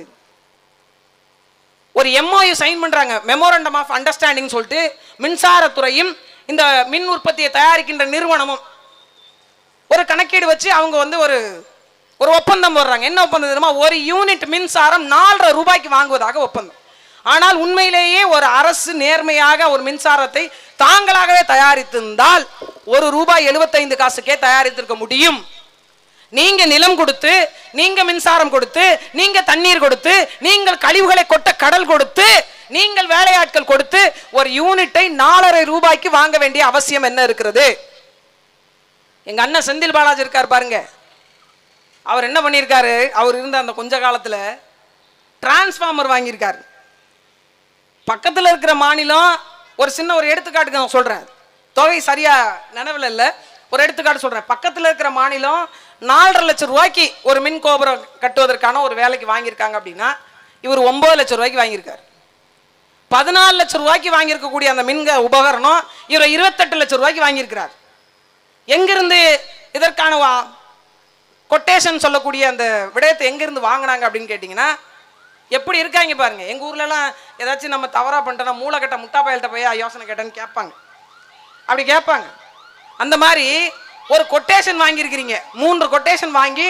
ஒரு எம்ஓயு சைன் பண்றாங்க மெமோரண்டம் ஆஃப் அண்டர்ஸ்டாண்டிங் சொல்லிட்டு மின்சாரத்துறையும் இந்த மின் உற்பத்தியை தயாரிக்கின்ற நிறுவனமும் ஒரு கணக்கீடு வச்சு அவங்க வந்து ஒரு ஒரு ஒப்பந்தம் போடுறாங்க என்ன ஒப்பந்தம் தெரியுமா ஒரு யூனிட் மின்சாரம் நாலரை ரூபாய்க்கு வாங்குவதாக ஒப்பந்தம் ஆனால் உண்மையிலேயே ஒரு அரசு நேர்மையாக ஒரு மின்சாரத்தை தாங்களாகவே தயாரித்திருந்தால் ஒரு ரூபாய் எழுபத்தைந்து காசுக்கே தயாரித்திருக்க முடியும் நீங்க நிலம் கொடுத்து நீங்க மின்சாரம் கொடுத்து நீங்க தண்ணீர் கொடுத்து நீங்கள் கழிவுகளை கொட்ட கடல் கொடுத்து நீங்கள் வேலையாட்கள் கொடுத்து ஒரு யூனிட்டை நாலரை ரூபாய்க்கு வாங்க வேண்டிய அவசியம் என்ன இருக்கிறது எங்க அண்ணன் செந்தில் பாலாஜி இருக்கார் பாருங்க அவர் என்ன பண்ணியிருக்காரு அவர் இருந்த அந்த கொஞ்ச காலத்துல டிரான்ஸ்ஃபார்மர் வாங்கியிருக்காரு பக்கத்துல இருக்கிற மாநிலம் ஒரு சின்ன ஒரு எடுத்துக்காட்டுக்கு நான் சொல்றேன் தொகை சரியா நினைவில் இல்லை ஒரு எடுத்துக்காட்டு சொல்றேன் பக்கத்துல இருக்கிற மாநிலம் நாலரை லட்சம் ரூபாய்க்கு ஒரு மின் கோபுரம் கட்டுவதற்கான ஒரு வேலைக்கு வாங்கியிருக்காங்க அப்படின்னா இவர் ஒன்பது லட்சம் ரூபாய்க்கு வாங்கியிருக்காரு பதினாலு லட்சம் ரூபாய்க்கு வாங்கியிருக்கக்கூடிய அந்த மின்க உபகரணம் இவர் இருபத்தெட்டு லட்சம் ரூபாய்க்கு வாங்கியிருக்கிறார் எங்கிருந்து இதற்கான வா- கொட்டேஷன் சொல்லக்கூடிய அந்த விடயத்தை எங்கேருந்து வாங்கினாங்க அப்படின்னு கேட்டிங்கன்னா எப்படி இருக்காங்க பாருங்க எங்கள் ஊர்லலாம் ஏதாச்சும் நம்ம தவறாக பண்ணிட்டோன்னா மூளைக்கட்ட முட்டா பயல்கிட்ட போய் யோசனை கேட்டேன்னு கேட்பாங்க அப்படி கேட்பாங்க அந்த மாதிரி ஒரு கொட்டேஷன் வாங்கியிருக்கிறீங்க மூன்று கொட்டேஷன் வாங்கி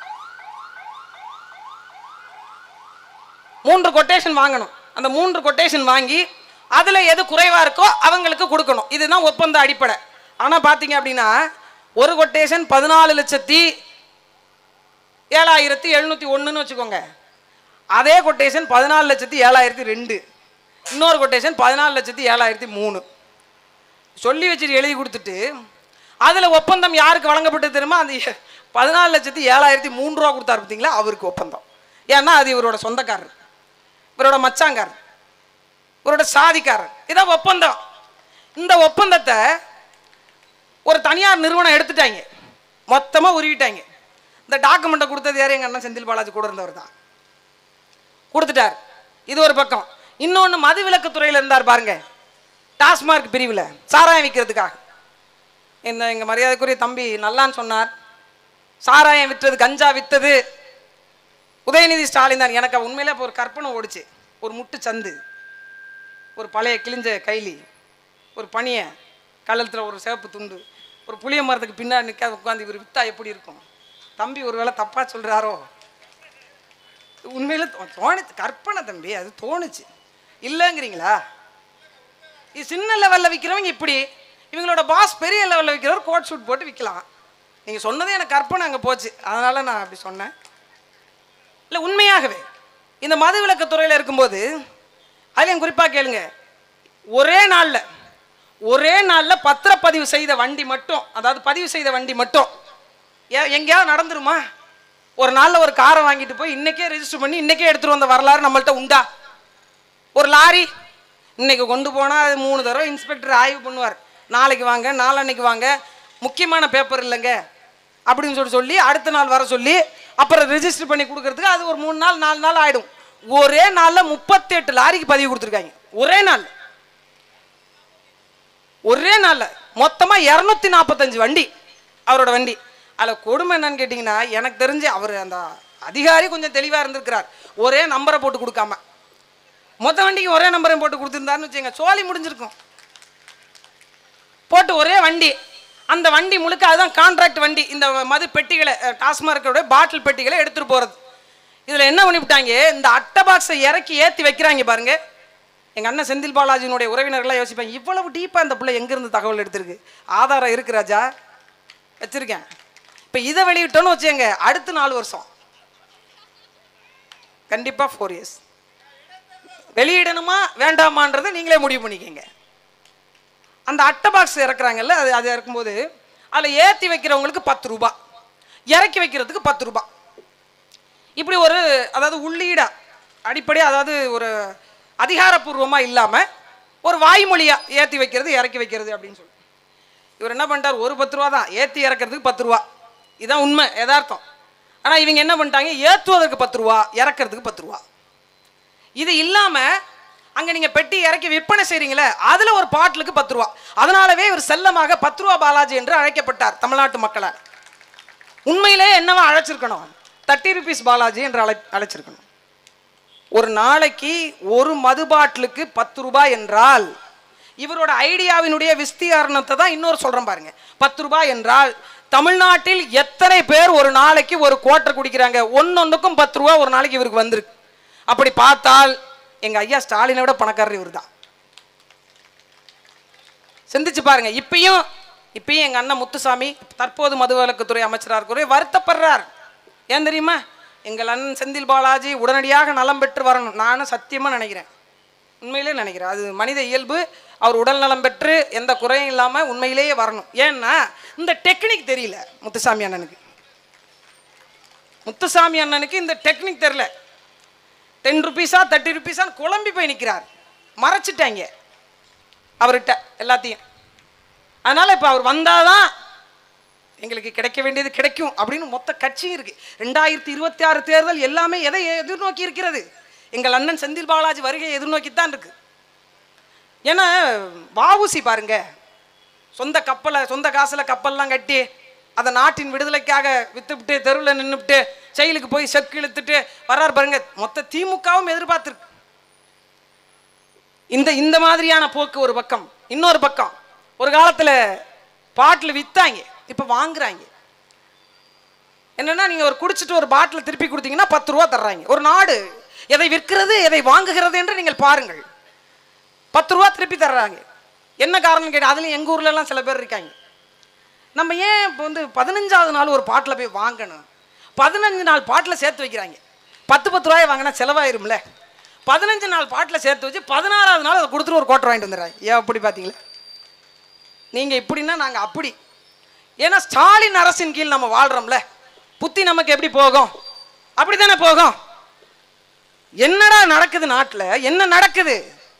மூன்று கொட்டேஷன் வாங்கணும் அந்த மூன்று கொட்டேஷன் வாங்கி அதில் எது குறைவாக இருக்கோ அவங்களுக்கு கொடுக்கணும் இதுதான் ஒப்பந்த அடிப்படை ஆனால் பார்த்தீங்க அப்படின்னா ஒரு கொட்டேஷன் பதினாலு லட்சத்தி ஏழாயிரத்தி எழுநூற்றி ஒன்றுன்னு வச்சுக்கோங்க அதே கொட்டேஷன் பதினாலு லட்சத்தி ஏழாயிரத்தி ரெண்டு இன்னொரு கொட்டேஷன் பதினாலு லட்சத்தி ஏழாயிரத்தி மூணு சொல்லி வச்சுட்டு எழுதி கொடுத்துட்டு அதில் ஒப்பந்தம் யாருக்கு வழங்கப்பட்டது தெரியுமா அந்த பதினாலு லட்சத்தி ஏழாயிரத்தி மூணு ரூபா கொடுத்தாரு பார்த்தீங்களா அவருக்கு ஒப்பந்தம் ஏன்னா அது இவரோட சொந்தக்காரர் இவரோட மச்சாங்காரர் இவரோட சாதிக்காரர் இதான் ஒப்பந்தம் இந்த ஒப்பந்தத்தை ஒரு தனியார் நிறுவனம் எடுத்துட்டாங்க மொத்தமாக உருவிட்டாங்க இந்த டாக்குமெண்ட்டை கொடுத்தது யார் எங்கள் அண்ணன் செந்தில் பாலாஜி கூட இருந்தவர் தான் கொடுத்துட்டார் இது ஒரு பக்கம் இன்னொன்று மதுவிலக்கு துறையில் இருந்தார் பாருங்க டாஸ்மார்க் பிரிவில் சாராயம் விற்கிறதுக்காக இந்த எங்கள் மரியாதைக்குரிய தம்பி நல்லான்னு சொன்னார் சாராயம் விற்றது கஞ்சா விற்றது உதயநிதி ஸ்டாலின் தான் எனக்கு உண்மையிலே இப்போ ஒரு கற்பனை ஓடிச்சு ஒரு முட்டு சந்து ஒரு பழைய கிழிஞ்ச கைலி ஒரு பனியை கழுத்தில் ஒரு சிவப்பு துண்டு ஒரு புளிய மரத்துக்கு பின்னாடி நிற்காத உட்காந்து இவர் வித்தா எப்படி இருக்கும் தம்பி ஒருவேளை தப்பாக சொல்கிறாரோ உண்மையில தோ- தோணுச்சு கற்பனை தம்பி அது தோணுச்சு இல்லைங்கிறீங்களா இது சின்ன லெவலில் விற்கிறவங்க இப்படி இவங்களோட பாஸ் பெரிய லெவலில் விற்கிறவர் கோட் ஷூட் போட்டு விற்கலாம் நீங்கள் சொன்னதே எனக்கு கற்பனை அங்கே போச்சு அதனால நான் அப்படி சொன்னேன் இல்லை உண்மையாகவே இந்த மது விலக்குத்துறையில் இருக்கும்போது அதுலேயும் குறிப்பாக கேளுங்க ஒரே நாளில் ஒரே நாளில் பத்திரப்பதிவு செய்த வண்டி மட்டும் அதாவது பதிவு செய்த வண்டி மட்டும் ஏ எங்கேயாவது நடந்துருமா ஒரு நாளில் ஒரு காரை வாங்கிட்டு போய் இன்றைக்கே ரெஜிஸ்டர் பண்ணி இன்றைக்கே எடுத்துகிட்டு வந்த வரலாறு நம்மள்ட்ட உண்டா ஒரு லாரி இன்னைக்கு கொண்டு போனால் அது மூணு தடவை இன்ஸ்பெக்டர் ஆய்வு பண்ணுவார் நாளைக்கு வாங்க நாளன்னைக்கு வாங்க முக்கியமான பேப்பர் இல்லைங்க அப்படின்னு சொல்லி சொல்லி அடுத்த நாள் வர சொல்லி அப்புறம் ரெஜிஸ்டர் பண்ணி கொடுக்கறதுக்கு அது ஒரு மூணு நாள் நாலு நாள் ஆகிடும் ஒரே நாளில் முப்பத்தெட்டு லாரிக்கு பதிவு கொடுத்துருக்காங்க ஒரே நாள் ஒரே நாளில் மொத்தமாக இரநூத்தி நாற்பத்தஞ்சு வண்டி அவரோட வண்டி அதில் கொடுமை என்னன்னு கேட்டிங்கன்னா எனக்கு தெரிஞ்சு அவர் அந்த அதிகாரி கொஞ்சம் தெளிவாக இருந்திருக்கிறார் ஒரே நம்பரை போட்டு கொடுக்காம மொத்த வண்டிக்கு ஒரே நம்பரையும் போட்டு கொடுத்துருந்தாருன்னு வச்சுங்க சோழி முடிஞ்சிருக்கும் போட்டு ஒரே வண்டி அந்த வண்டி முழுக்க அதுதான் கான்ட்ராக்ட் வண்டி இந்த மது பெட்டிகளை டாஸ்மார்க்கோட பாட்டில் பெட்டிகளை எடுத்துகிட்டு போகிறது இதில் என்ன பண்ணிவிட்டாங்க இந்த அட்டை பாக்ஸை இறக்கி ஏற்றி வைக்கிறாங்க பாருங்க எங்கள் அண்ணன் செந்தில் பாலாஜியினுடைய உறவினர்கள்லாம் யோசிப்பாங்க இவ்வளவு டீப்பாக இந்த பிள்ளை எங்கேருந்து தகவல் எடுத்திருக்கு ஆதாரம் இருக்கு ராஜா வச்சிருக்கேன் இப்போ இதை வெளியிட்டோன்னு வச்சுங்க அடுத்த நாலு வருஷம் கண்டிப்பாக ஃபோர் இயர்ஸ் வெளியிடணுமா வேண்டாமான்றதை நீங்களே முடிவு பண்ணிக்கங்க அந்த அட்டை பாக்ஸ் இறக்குறாங்கல்ல அது அது இறக்கும்போது அதில் ஏற்றி வைக்கிறவங்களுக்கு பத்து ரூபா இறக்கி வைக்கிறதுக்கு பத்து ரூபா இப்படி ஒரு அதாவது உள்ளீடா அடிப்படை அதாவது ஒரு அதிகாரப்பூர்வமாக இல்லாமல் ஒரு வாய்மொழியாக ஏற்றி வைக்கிறது இறக்கி வைக்கிறது அப்படின்னு சொல்லி இவர் என்ன பண்ணிட்டார் ஒரு பத்து ரூபா தான் ஏற்றி இறக்கிறதுக்கு பத்து ரூபா இதுதான் உண்மை யதார்த்தம் ஆனால் இவங்க என்ன பண்ணிட்டாங்க ஏற்றுவதற்கு பத்து ரூபா இறக்கிறதுக்கு பத்து ரூபா இது இல்லாமல் அங்கே நீங்கள் பெட்டி இறக்கி விற்பனை செய்கிறீங்களே அதில் ஒரு பாட்டிலுக்கு பத்து ரூபா அதனாலவே இவர் செல்லமாக பத்து ரூபா பாலாஜி என்று அழைக்கப்பட்டார் தமிழ்நாட்டு மக்களால் உண்மையிலே என்னவா அழைச்சிருக்கணும் தேர்ட்டி ருபீஸ் பாலாஜி என்று அழை அழைச்சிருக்கணும் ஒரு நாளைக்கு ஒரு மது பாட்டிலுக்கு பத்து ரூபாய் என்றால் இவரோட ஐடியாவினுடைய விஸ்தீரணத்தை தான் இன்னொரு சொல்கிறேன் பாருங்க பத்து ரூபாய் என்றால் தமிழ்நாட்டில் எத்தனை பேர் ஒரு நாளைக்கு ஒரு குவார்டர் குடிக்கிறாங்க ஒன்னொன்றுக்கும் பத்து ரூபா ஒரு நாளைக்கு இவருக்கு வந்திருக்கு அப்படி பார்த்தால் எங்கள் ஐயா ஸ்டாலினை விட பணக்காரர் இவர் தான் சிந்திச்சு பாருங்க இப்பயும் இப்பயும் எங்கள் அண்ணன் முத்துசாமி தற்போது மதுவிலக்குத்துறை அமைச்சராக இருக்கிற வருத்தப்படுறார் ஏன் தெரியுமா எங்கள் அண்ணன் செந்தில் பாலாஜி உடனடியாக நலம் பெற்று வரணும் நானும் சத்தியமாக நினைக்கிறேன் உண்மையிலே நினைக்கிறேன் அது மனித இயல்பு அவர் உடல் நலம் பெற்று எந்த குறையும் இல்லாமல் உண்மையிலேயே வரணும் ஏன்னா இந்த டெக்னிக் தெரியல முத்துசாமி அண்ணனுக்கு முத்துசாமி அண்ணனுக்கு இந்த டெக்னிக் தெரியல டென் ருபீஸா தேர்ட்டி ருபீஸான்னு குழம்பி போய் நிற்கிறார் மறைச்சிட்டாங்க அவர்கிட்ட எல்லாத்தையும் அதனால் இப்போ அவர் வந்தாதான் எங்களுக்கு கிடைக்க வேண்டியது கிடைக்கும் அப்படின்னு மொத்த கட்சியும் இருக்கு ரெண்டாயிரத்தி இருபத்தி ஆறு தேர்தல் எல்லாமே எதை எதிர்நோக்கி இருக்கிறது எங்கள் அண்ணன் செந்தில் பாலாஜி வருகை எதிர்நோக்கித்தான் இருக்கு ஏன்னா வாவுசி பாருங்க சொந்த கப்பலை சொந்த காசில் கப்பல்லாம் கட்டி அதை நாட்டின் விடுதலைக்காக வித்துவிட்டு தெருவில் நின்றுவிட்டு செயலுக்கு போய் செக்கு இழுத்துட்டு வர்றார் பாருங்க மொத்த திமுகவும் எதிர்பார்த்துருக்கு இந்த இந்த மாதிரியான போக்கு ஒரு பக்கம் இன்னொரு பக்கம் ஒரு காலத்தில் பாட்டில் வித்தாங்க இப்போ வாங்குறாங்க என்னன்னா நீங்கள் ஒரு குடிச்சிட்டு ஒரு பாட்டில் திருப்பி கொடுத்தீங்கன்னா பத்து ரூபா தர்றாங்க ஒரு நாடு எதை விற்கிறது எதை வாங்குகிறது என்று நீங்கள் பாருங்கள் பத்து ரூபா திருப்பி தர்றாங்க என்ன காரணம் கேட்டு அதுலேயும் எங்கள் ஊர்லலாம் சில பேர் இருக்காங்க நம்ம ஏன் இப்போ வந்து பதினஞ்சாவது நாள் ஒரு பாட்டில் போய் வாங்கணும் பதினஞ்சு நாள் பாட்டில் சேர்த்து வைக்கிறாங்க பத்து பத்து ரூபாய் வாங்கினா செலவாயிரும்ல பதினஞ்சு நாள் பாட்டில் சேர்த்து வச்சு பதினாறாவது நாள் அதை கொடுத்துட்டு ஒரு கோட்டை வாங்கிட்டு வந்துடுறாங்க ஏன் அப்படி பார்த்தீங்களா நீங்கள் இப்படின்னா நாங்கள் அப்படி ஏன்னா ஸ்டாலின் அரசின் கீழ் நம்ம வாழ்கிறோம்ல புத்தி நமக்கு எப்படி போகும் அப்படி தானே போகும் என்னடா நடக்குது நாட்டில் என்ன நடக்குது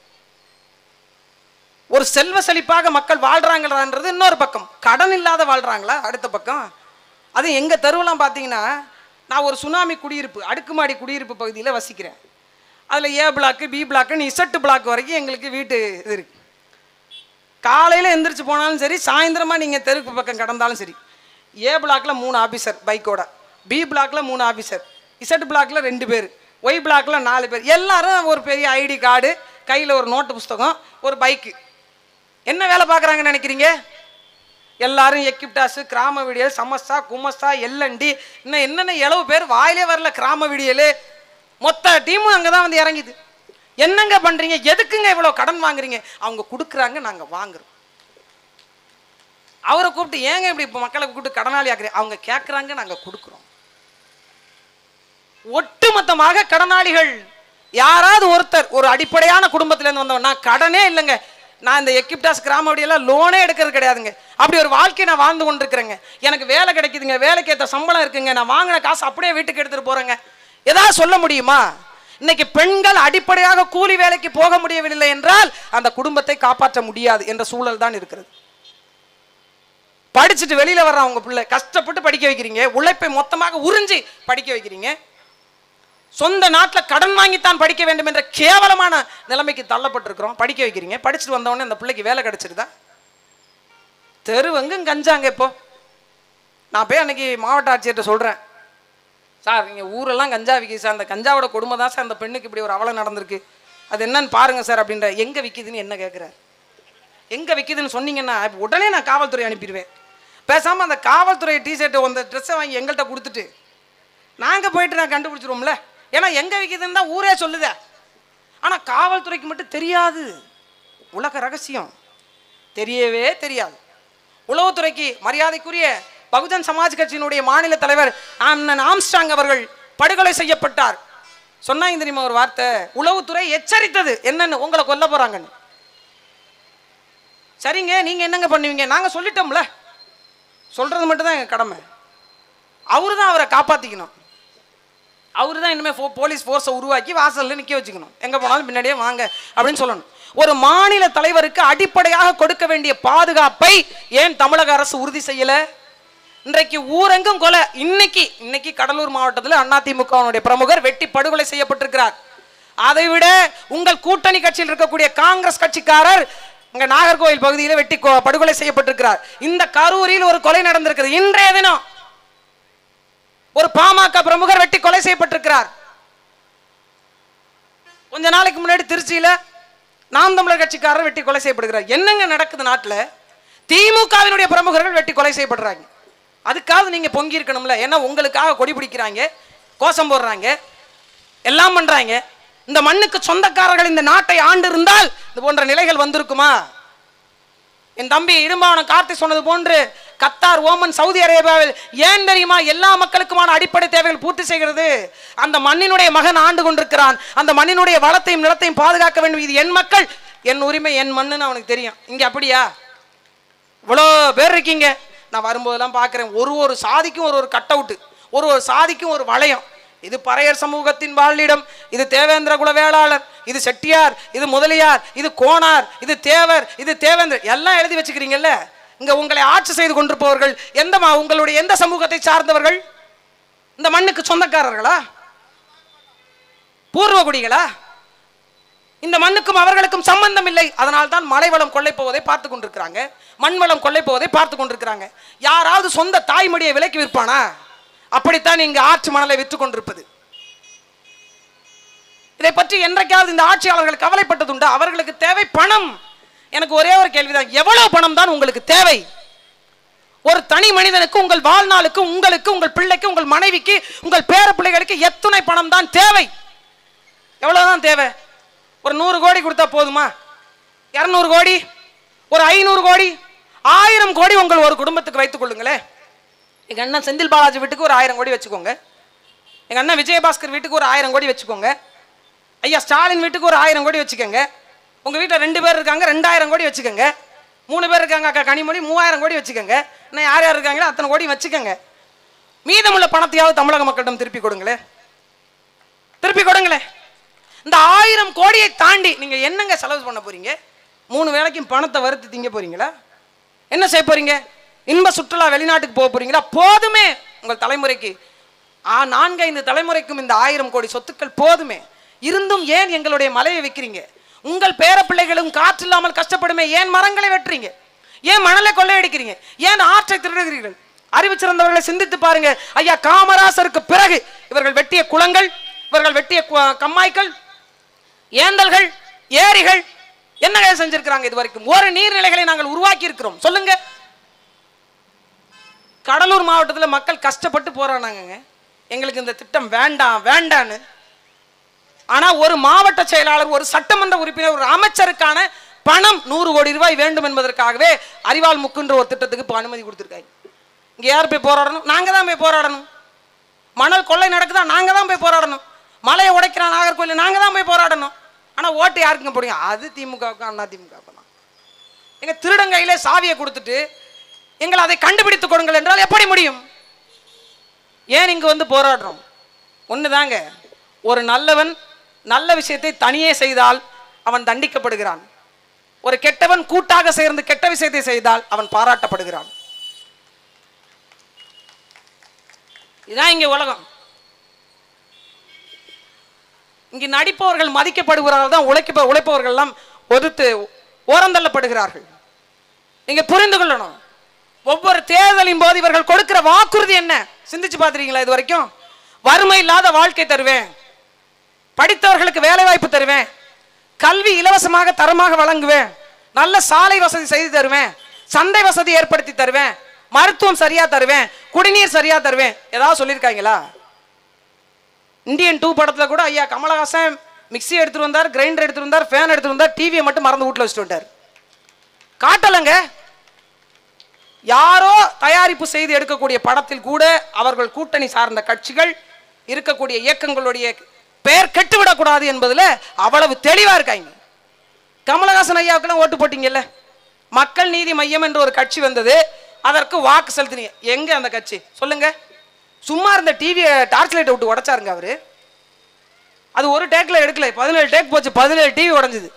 ஒரு செல்வ செழிப்பாக மக்கள் வாழ்றாங்களான்றது இன்னொரு பக்கம் கடன் இல்லாத வாழ்றாங்களா அடுத்த பக்கம் அது எங்கள் தெருவெல்லாம் பார்த்தீங்கன்னா நான் ஒரு சுனாமி குடியிருப்பு அடுக்குமாடி குடியிருப்பு பகுதியில் வசிக்கிறேன் அதில் ஏ பிளாக்கு பி பிளாக்குன்னு இசட்டு பிளாக் வரைக்கும் எங்களுக்கு வீட்டு இது இருக்கு காலையில் எந்திரிச்சு போனாலும் சரி சாயந்தரமாக நீங்கள் தெருக்கு பக்கம் கடந்தாலும் சரி ஏ பிளாக்ல மூணு ஆஃபீஸர் பைக்கோட பி பிளாக்ல மூணு ஆஃபீஸர் இசட் பிளாக்ல ரெண்டு பேர் ஒய் பிளாக்ல நாலு பேர் எல்லாரும் ஒரு பெரிய ஐடி கார்டு கையில் ஒரு நோட்டு புஸ்தகம் ஒரு பைக்கு என்ன வேலை பார்க்குறாங்கன்னு நினைக்கிறீங்க எல்லாரும் எக்கிப்டாஸு கிராம விடியல் சமஸ்தா குமஸ்தா எல்என்டி இன்னும் என்னென்ன எவ்வளவு பேர் வாயிலே வரல கிராம விடியல் மொத்த டீமும் அங்கே தான் வந்து இறங்கிது என்னங்க பண்றீங்க எதுக்குங்க இவ்வளவு கடன் வாங்குறீங்க அவங்க கொடுக்குறாங்க நாங்க வாங்குறோம் அவரை கூப்பிட்டு ஏங்க இப்படி இப்போ மக்களை கூப்பிட்டு கடனாளி ஆக்குறீங்க அவங்க கேட்குறாங்க நாங்க கொடுக்குறோம் ஒட்டுமொத்தமாக கடனாளிகள் யாராவது ஒருத்தர் ஒரு அடிப்படையான குடும்பத்திலேருந்து வந்தவன் நான் கடனே இல்லைங்க நான் இந்த எக்கிப்டாஸ் கிராமவடியெல்லாம் லோனே எடுக்கிறது கிடையாதுங்க அப்படி ஒரு வாழ்க்கையை நான் வாழ்ந்து கொண்டிருக்கிறேங்க எனக்கு வேலை கிடைக்குதுங்க வேலைக்கு ஏற்ற சம்பளம் இருக்குங்க நான் வாங்கின காசு அப்படியே வீட்டுக்கு எடுத்துட்டு போறேங்க ஏதாவது சொல்ல முடியுமா இன்னைக்கு பெண்கள் அடிப்படையாக கூலி வேலைக்கு போக முடியவில்லை என்றால் அந்த குடும்பத்தை காப்பாற்ற முடியாது என்ற சூழல் தான் இருக்கிறது படிச்சுட்டு வெளியில வர்ற அவங்க பிள்ளை கஷ்டப்பட்டு படிக்க வைக்கிறீங்க உழைப்பை மொத்தமாக உறிஞ்சி படிக்க வைக்கிறீங்க சொந்த நாட்டில் கடன் வாங்கித்தான் படிக்க வேண்டும் என்ற கேவலமான நிலைமைக்கு தள்ளப்பட்டிருக்கிறோம் படிக்க வைக்கிறீங்க படிச்சுட்டு வந்தவொடனே அந்த பிள்ளைக்கு வேலை கிடைச்சிருதா தெருவெங்கும் கஞ்சாங்க இப்போ நான் போய் அன்னைக்கு மாவட்ட ஆட்சியர்கிட்ட சொல்கிறேன் சார் இங்கே ஊரெல்லாம் கஞ்சா விற்கிது சார் அந்த கஞ்சாவோட கொடுமை தான் சார் அந்த பெண்ணுக்கு இப்படி ஒரு அவலை நடந்திருக்கு அது என்னன்னு பாருங்க சார் அப்படின்ற எங்கே விற்கிதுன்னு என்ன கேட்குறாரு எங்கே விற்கிதுன்னு சொன்னீங்கன்னா இப்ப உடனே நான் காவல்துறை அனுப்பிடுவேன் பேசாமல் அந்த காவல்துறை டிஷர்ட்டை அந்த ட்ரெஸ்ஸை வாங்கி எங்கள்கிட்ட கொடுத்துட்டு நாங்கள் போயிட்டு நான் கண்டுபிடிச்சிருவோம்ல ஏன்னா எங்கே விற்கிதுன்னு தான் ஊரே சொல்லுதே ஆனால் காவல்துறைக்கு மட்டும் தெரியாது உலக ரகசியம் தெரியவே தெரியாது உளவுத்துறைக்கு மரியாதைக்குரிய பகுஜன் சமாஜ் கட்சியினுடைய மாநில தலைவர் அண்ணன் ஆம்ஸ்டாங் அவர்கள் படுகொலை செய்யப்பட்டார் சொன்னாங்க தெரியுமா ஒரு வார்த்தை உளவுத்துறை எச்சரித்தது என்னன்னு உங்களை கொல்ல போறாங்கன்னு சரிங்க நீங்க என்னங்க பண்ணுவீங்க நாங்க சொல்லிட்டோம்ல சொல்றது மட்டும் தான் எங்க கடமை அவரு தான் அவரை காப்பாத்திக்கணும் அவரு தான் இனிமேல் ஃபோ- போலீஸ் ஃபோர்ஸை உருவாக்கி வாசல்ல நிற்க வச்சுக்கணும் எங்கே போனாலும் பின்னாடியே வாங்க அப்படின்னு சொல்லணும் ஒரு மாநில தலைவருக்கு அடிப்படையாக கொடுக்க வேண்டிய பாதுகாப்பை ஏன் தமிழக அரசு உறுதி செய்யல இன்றைக்கு ஊரெங்கும் கொலை இன்னைக்கு இன்னைக்கு கடலூர் மாவட்டத்தில் அதிமுகவினுடைய பிரமுகர் வெட்டி படுகொலை செய்யப்பட்டிருக்கிறார் அதை விட உங்கள் கூட்டணி கட்சியில் இருக்கக்கூடிய காங்கிரஸ் கட்சிக்காரர் இங்க நாகர்கோவில் பகுதியில் வெட்டி கொ- படுகொலை செய்யப்பட்டிருக்கிறார் இந்த கரூரில் ஒரு கொலை நடந்திருக்கிறது இன்றைய தினம் ஒரு பாமக பிரமுகர் வெட்டி கொலை செய்யப்பட்டிருக்கிறார் கொஞ்ச நாளைக்கு முன்னாடி திருச்சியில நாம் தமிழர் கட்சிக்காரர் வெட்டி கொலை செய்யப்படுகிறார் என்னங்க நடக்குது நாட்டில் திமுகவினுடைய பிரமுகர்கள் வெட்டி கொலை செய்யப்படுறாங்க அதுக்காவது நீங்க பொங்கி இருக்கணும்ல ஏன்னா உங்களுக்காக கொடி பிடிக்கிறாங்க கோஷம் போடுறாங்க எல்லாம் பண்றாங்க இந்த மண்ணுக்கு சொந்தக்காரர்கள் இந்த நாட்டை ஆண்டு இருந்தால் இது போன்ற நிலைகள் வந்திருக்குமா என் தம்பி இடும்பாவனம் கார்த்தி சொன்னது போன்று கத்தார் ஓமன் சவுதி அரேபியாவில் ஏன் தெரியுமா எல்லா மக்களுக்குமான அடிப்படை தேவைகள் பூர்த்தி செய்கிறது அந்த மண்ணினுடைய மகன் ஆண்டு கொண்டிருக்கிறான் அந்த மண்ணினுடைய வளத்தையும் நிலத்தையும் பாதுகாக்க வேண்டும் இது என் மக்கள் என் உரிமை என் மண்ணுன்னு அவனுக்கு தெரியும் இங்க அப்படியா இவ்வளோ பேர் இருக்கீங்க நான் வரும்போதெல்லாம் பார்க்குறேன் ஒரு ஒரு சாதிக்கும் ஒரு ஒரு கட் அவுட்டு ஒரு ஒரு சாதிக்கும் ஒரு வளையம் இது பறையர் சமூகத்தின் வாழ்லிடம் இது தேவேந்திர குல வேளாளர் இது செட்டியார் இது முதலியார் இது கோனார் இது தேவர் இது தேவேந்திர எல்லாம் எழுதி வச்சுக்கிறீங்கல்ல இங்க உங்களை ஆட்சி செய்து கொண்டிருப்பவர்கள் எந்த ம- உங்களுடைய எந்த சமூகத்தை சார்ந்தவர்கள் இந்த மண்ணுக்கு சொந்தக்காரர்களா பூர்வகுடிகளா இந்த மண்ணுக்கும் அவர்களுக்கும் சம்பந்தம் இல்லை அதனால் தான் மலை வளம் கொள்ளை போவதை பார்த்து கொண்டிருக்கிறாங்க மண் வளம் கொள்ளை போவதை பார்த்து கொண்டிருக்கிறாங்க யாராவது சொந்த தாய்மொழியை விலைக்கு விற்பானா அப்படித்தான் இங்கு ஆற்று மணலை விற்று கொண்டிருப்பது இதை பற்றி என்றைக்காவது இந்த ஆட்சியாளர்கள் கவலைப்பட்டதுண்டா அவர்களுக்கு தேவை பணம் எனக்கு ஒரே ஒரு கேள்விதான் எவ்வளவு பணம் தான் உங்களுக்கு தேவை ஒரு தனி மனிதனுக்கு உங்கள் வாழ்நாளுக்கு உங்களுக்கு உங்கள் பிள்ளைக்கு உங்கள் மனைவிக்கு உங்கள் பேர பிள்ளைகளுக்கு எத்தனை பணம் தான் தேவை எவ்வளவுதான் தேவை ஒரு நூறு கோடி கொடுத்தா போதுமா இரநூறு கோடி ஒரு ஐநூறு கோடி ஆயிரம் கோடி உங்கள் ஒரு குடும்பத்துக்கு வைத்துக் கொள்ளுங்களேன் எங்க அண்ணன் செந்தில் பாலாஜி வீட்டுக்கு ஒரு ஆயிரம் கோடி வச்சுக்கோங்க எங்க அண்ணன் விஜயபாஸ்கர் வீட்டுக்கு ஒரு ஆயிரம் கோடி வச்சுக்கோங்க ஐயா ஸ்டாலின் வீட்டுக்கு ஒரு ஆயிரம் கோடி வச்சுக்கோங்க உங்க வீட்டில் ரெண்டு பேர் இருக்காங்க ரெண்டாயிரம் கோடி வச்சுக்கோங்க மூணு பேர் இருக்காங்க அக்கா கனிமொழி மூவாயிரம் கோடி வச்சுக்கோங்க இன்னும் யார் யார் இருக்காங்களோ அத்தனை கோடி வச்சுக்கோங்க மீதமுள்ள பணத்தையாவது தமிழக மக்களிடம் திருப்பி கொடுங்களேன் திருப்பி கொடுங்களேன் இந்த ஆயிரம் கோடியை தாண்டி நீங்க என்னங்க செலவு பண்ண போறீங்க மூணு வேளைக்கும் பணத்தை வறுத்து திங்க போறீங்களா என்ன செய்ய போறீங்க இன்ப சுற்றுலா வெளிநாட்டுக்கு போக போறீங்களா போதுமே உங்கள் தலைமுறைக்கு ஆ நான்கு ஐந்து தலைமுறைக்கும் இந்த ஆயிரம் கோடி சொத்துக்கள் போதுமே இருந்தும் ஏன் எங்களுடைய மலையை வைக்கிறீங்க உங்கள் பேர பிள்ளைகளும் காற்று இல்லாமல் கஷ்டப்படுமே ஏன் மரங்களை வெட்டுறீங்க ஏன் மணலை கொள்ளையடிக்கிறீங்க ஏன் ஆற்றை திருடுகிறீர்கள் அறிவு சிறந்தவர்களை சிந்தித்து பாருங்க ஐயா காமராசருக்கு பிறகு இவர்கள் வெட்டிய குளங்கள் இவர்கள் வெட்டிய கு- கம்மாய்கள் ஏந்தல்கள் ஏரிகள் என்ன செஞ்சிருக்கிறாங்க இது வரைக்கும் ஒரு நீர்நிலைகளை நாங்கள் உருவாக்கி இருக்கிறோம் சொல்லுங்க கடலூர் மாவட்டத்தில் மக்கள் கஷ்டப்பட்டு போறானாங்கங்க எங்களுக்கு இந்த திட்டம் வேண்டாம் வேண்டான்னு ஆனா ஒரு மாவட்ட செயலாளர் ஒரு சட்டமன்ற உறுப்பினர் ஒரு அமைச்சருக்கான பணம் நூறு கோடி ரூபாய் வேண்டும் என்பதற்காகவே அறிவால் முக்குன்ற ஒரு திட்டத்துக்கு இப்போ அனுமதி கொடுத்துருக்காங்க இங்க யார் போய் போராடணும் நாங்க தான் போய் போராடணும் மணல் கொள்ளை நடக்குதா நாங்க தான் போய் போராடணும் மலையை உடைக்கிறான் நாகர்கோவில் நாங்க தான் போய் போராடணும் ஆனா ஓட்டு யாருக்குங்க போடுங்க அது திமுகவுக்கும் அண்ணா திமுகவுக்கும் தான் எங்க திருடன் கையிலே சாவியை கொடுத்துட்டு எங்களை அதை கண்டுபிடித்துக் கொடுங்கள் என்றால் எப்படி முடியும் ஏன் இங்க வந்து போராடுறோம் ஒண்ணுதாங்க ஒரு நல்லவன் நல்ல விஷயத்தை தனியே செய்தால் அவன் தண்டிக்கப்படுகிறான் ஒரு கெட்டவன் கூட்டாக சேர்ந்து கெட்ட விஷயத்தை செய்தால் அவன் பாராட்டப்படுகிறான் இதான் இங்க உலகம் இங்கு நடிப்பவர்கள் மதிக்கப்படுகிறார்கள் தான் உழைக்க உழைப்பவர்கள் எல்லாம் ஒதுத்து ஓரந்தள்ளப்படுகிறார்கள் நீங்க புரிந்து கொள்ளணும் ஒவ்வொரு தேர்தலின் போது இவர்கள் கொடுக்கிற வாக்குறுதி என்ன சிந்திச்சு பார்த்துருக்கீங்களா இது வரைக்கும் வறுமை இல்லாத வாழ்க்கை தருவேன் படித்தவர்களுக்கு வேலை வாய்ப்பு தருவேன் கல்வி இலவசமாக தரமாக வழங்குவேன் நல்ல சாலை வசதி செய்து தருவேன் சந்தை வசதி ஏற்படுத்தி தருவேன் மருத்துவம் சரியா தருவேன் குடிநீர் சரியா தருவேன் ஏதாவது சொல்லியிருக்காங்களா இந்தியன் டூ படத்துல கூட ஐயா கமலஹாசன் மிக்ஸி எடுத்துட்டு வந்தார் கிரைண்டர் எடுத்துட்டு வந்தார் ஃபேன் எடுத்துட்டு வந்தார் டிவியை மட்டும் மறந்து வீட்டில் வச்சுட்டு வந்தார் காட்டலங்க யாரோ தயாரிப்பு செய்து எடுக்கக்கூடிய படத்தில் கூட அவர்கள் கூட்டணி சார்ந்த கட்சிகள் இருக்கக்கூடிய இயக்கங்களுடைய பெயர் கெட்டுவிடக்கூடாது என்பதுல அவ்வளவு தெளிவா இருக்காங்க கமலஹாசன் ஐயாவுக்கெல்லாம் ஓட்டு போட்டீங்கல்ல மக்கள் நீதி மையம் என்ற ஒரு கட்சி வந்தது அதற்கு வாக்கு செலுத்தினீங்க எங்க அந்த கட்சி சொல்லுங்க சும்மா இருந்த டிவியை டார்ச் லைட்டை விட்டு உடைச்சாருங்க அவரு அது ஒரு டேக்ல எடுக்கல பதினேழு டேக் போச்சு பதினேழு டிவி உடைஞ்சது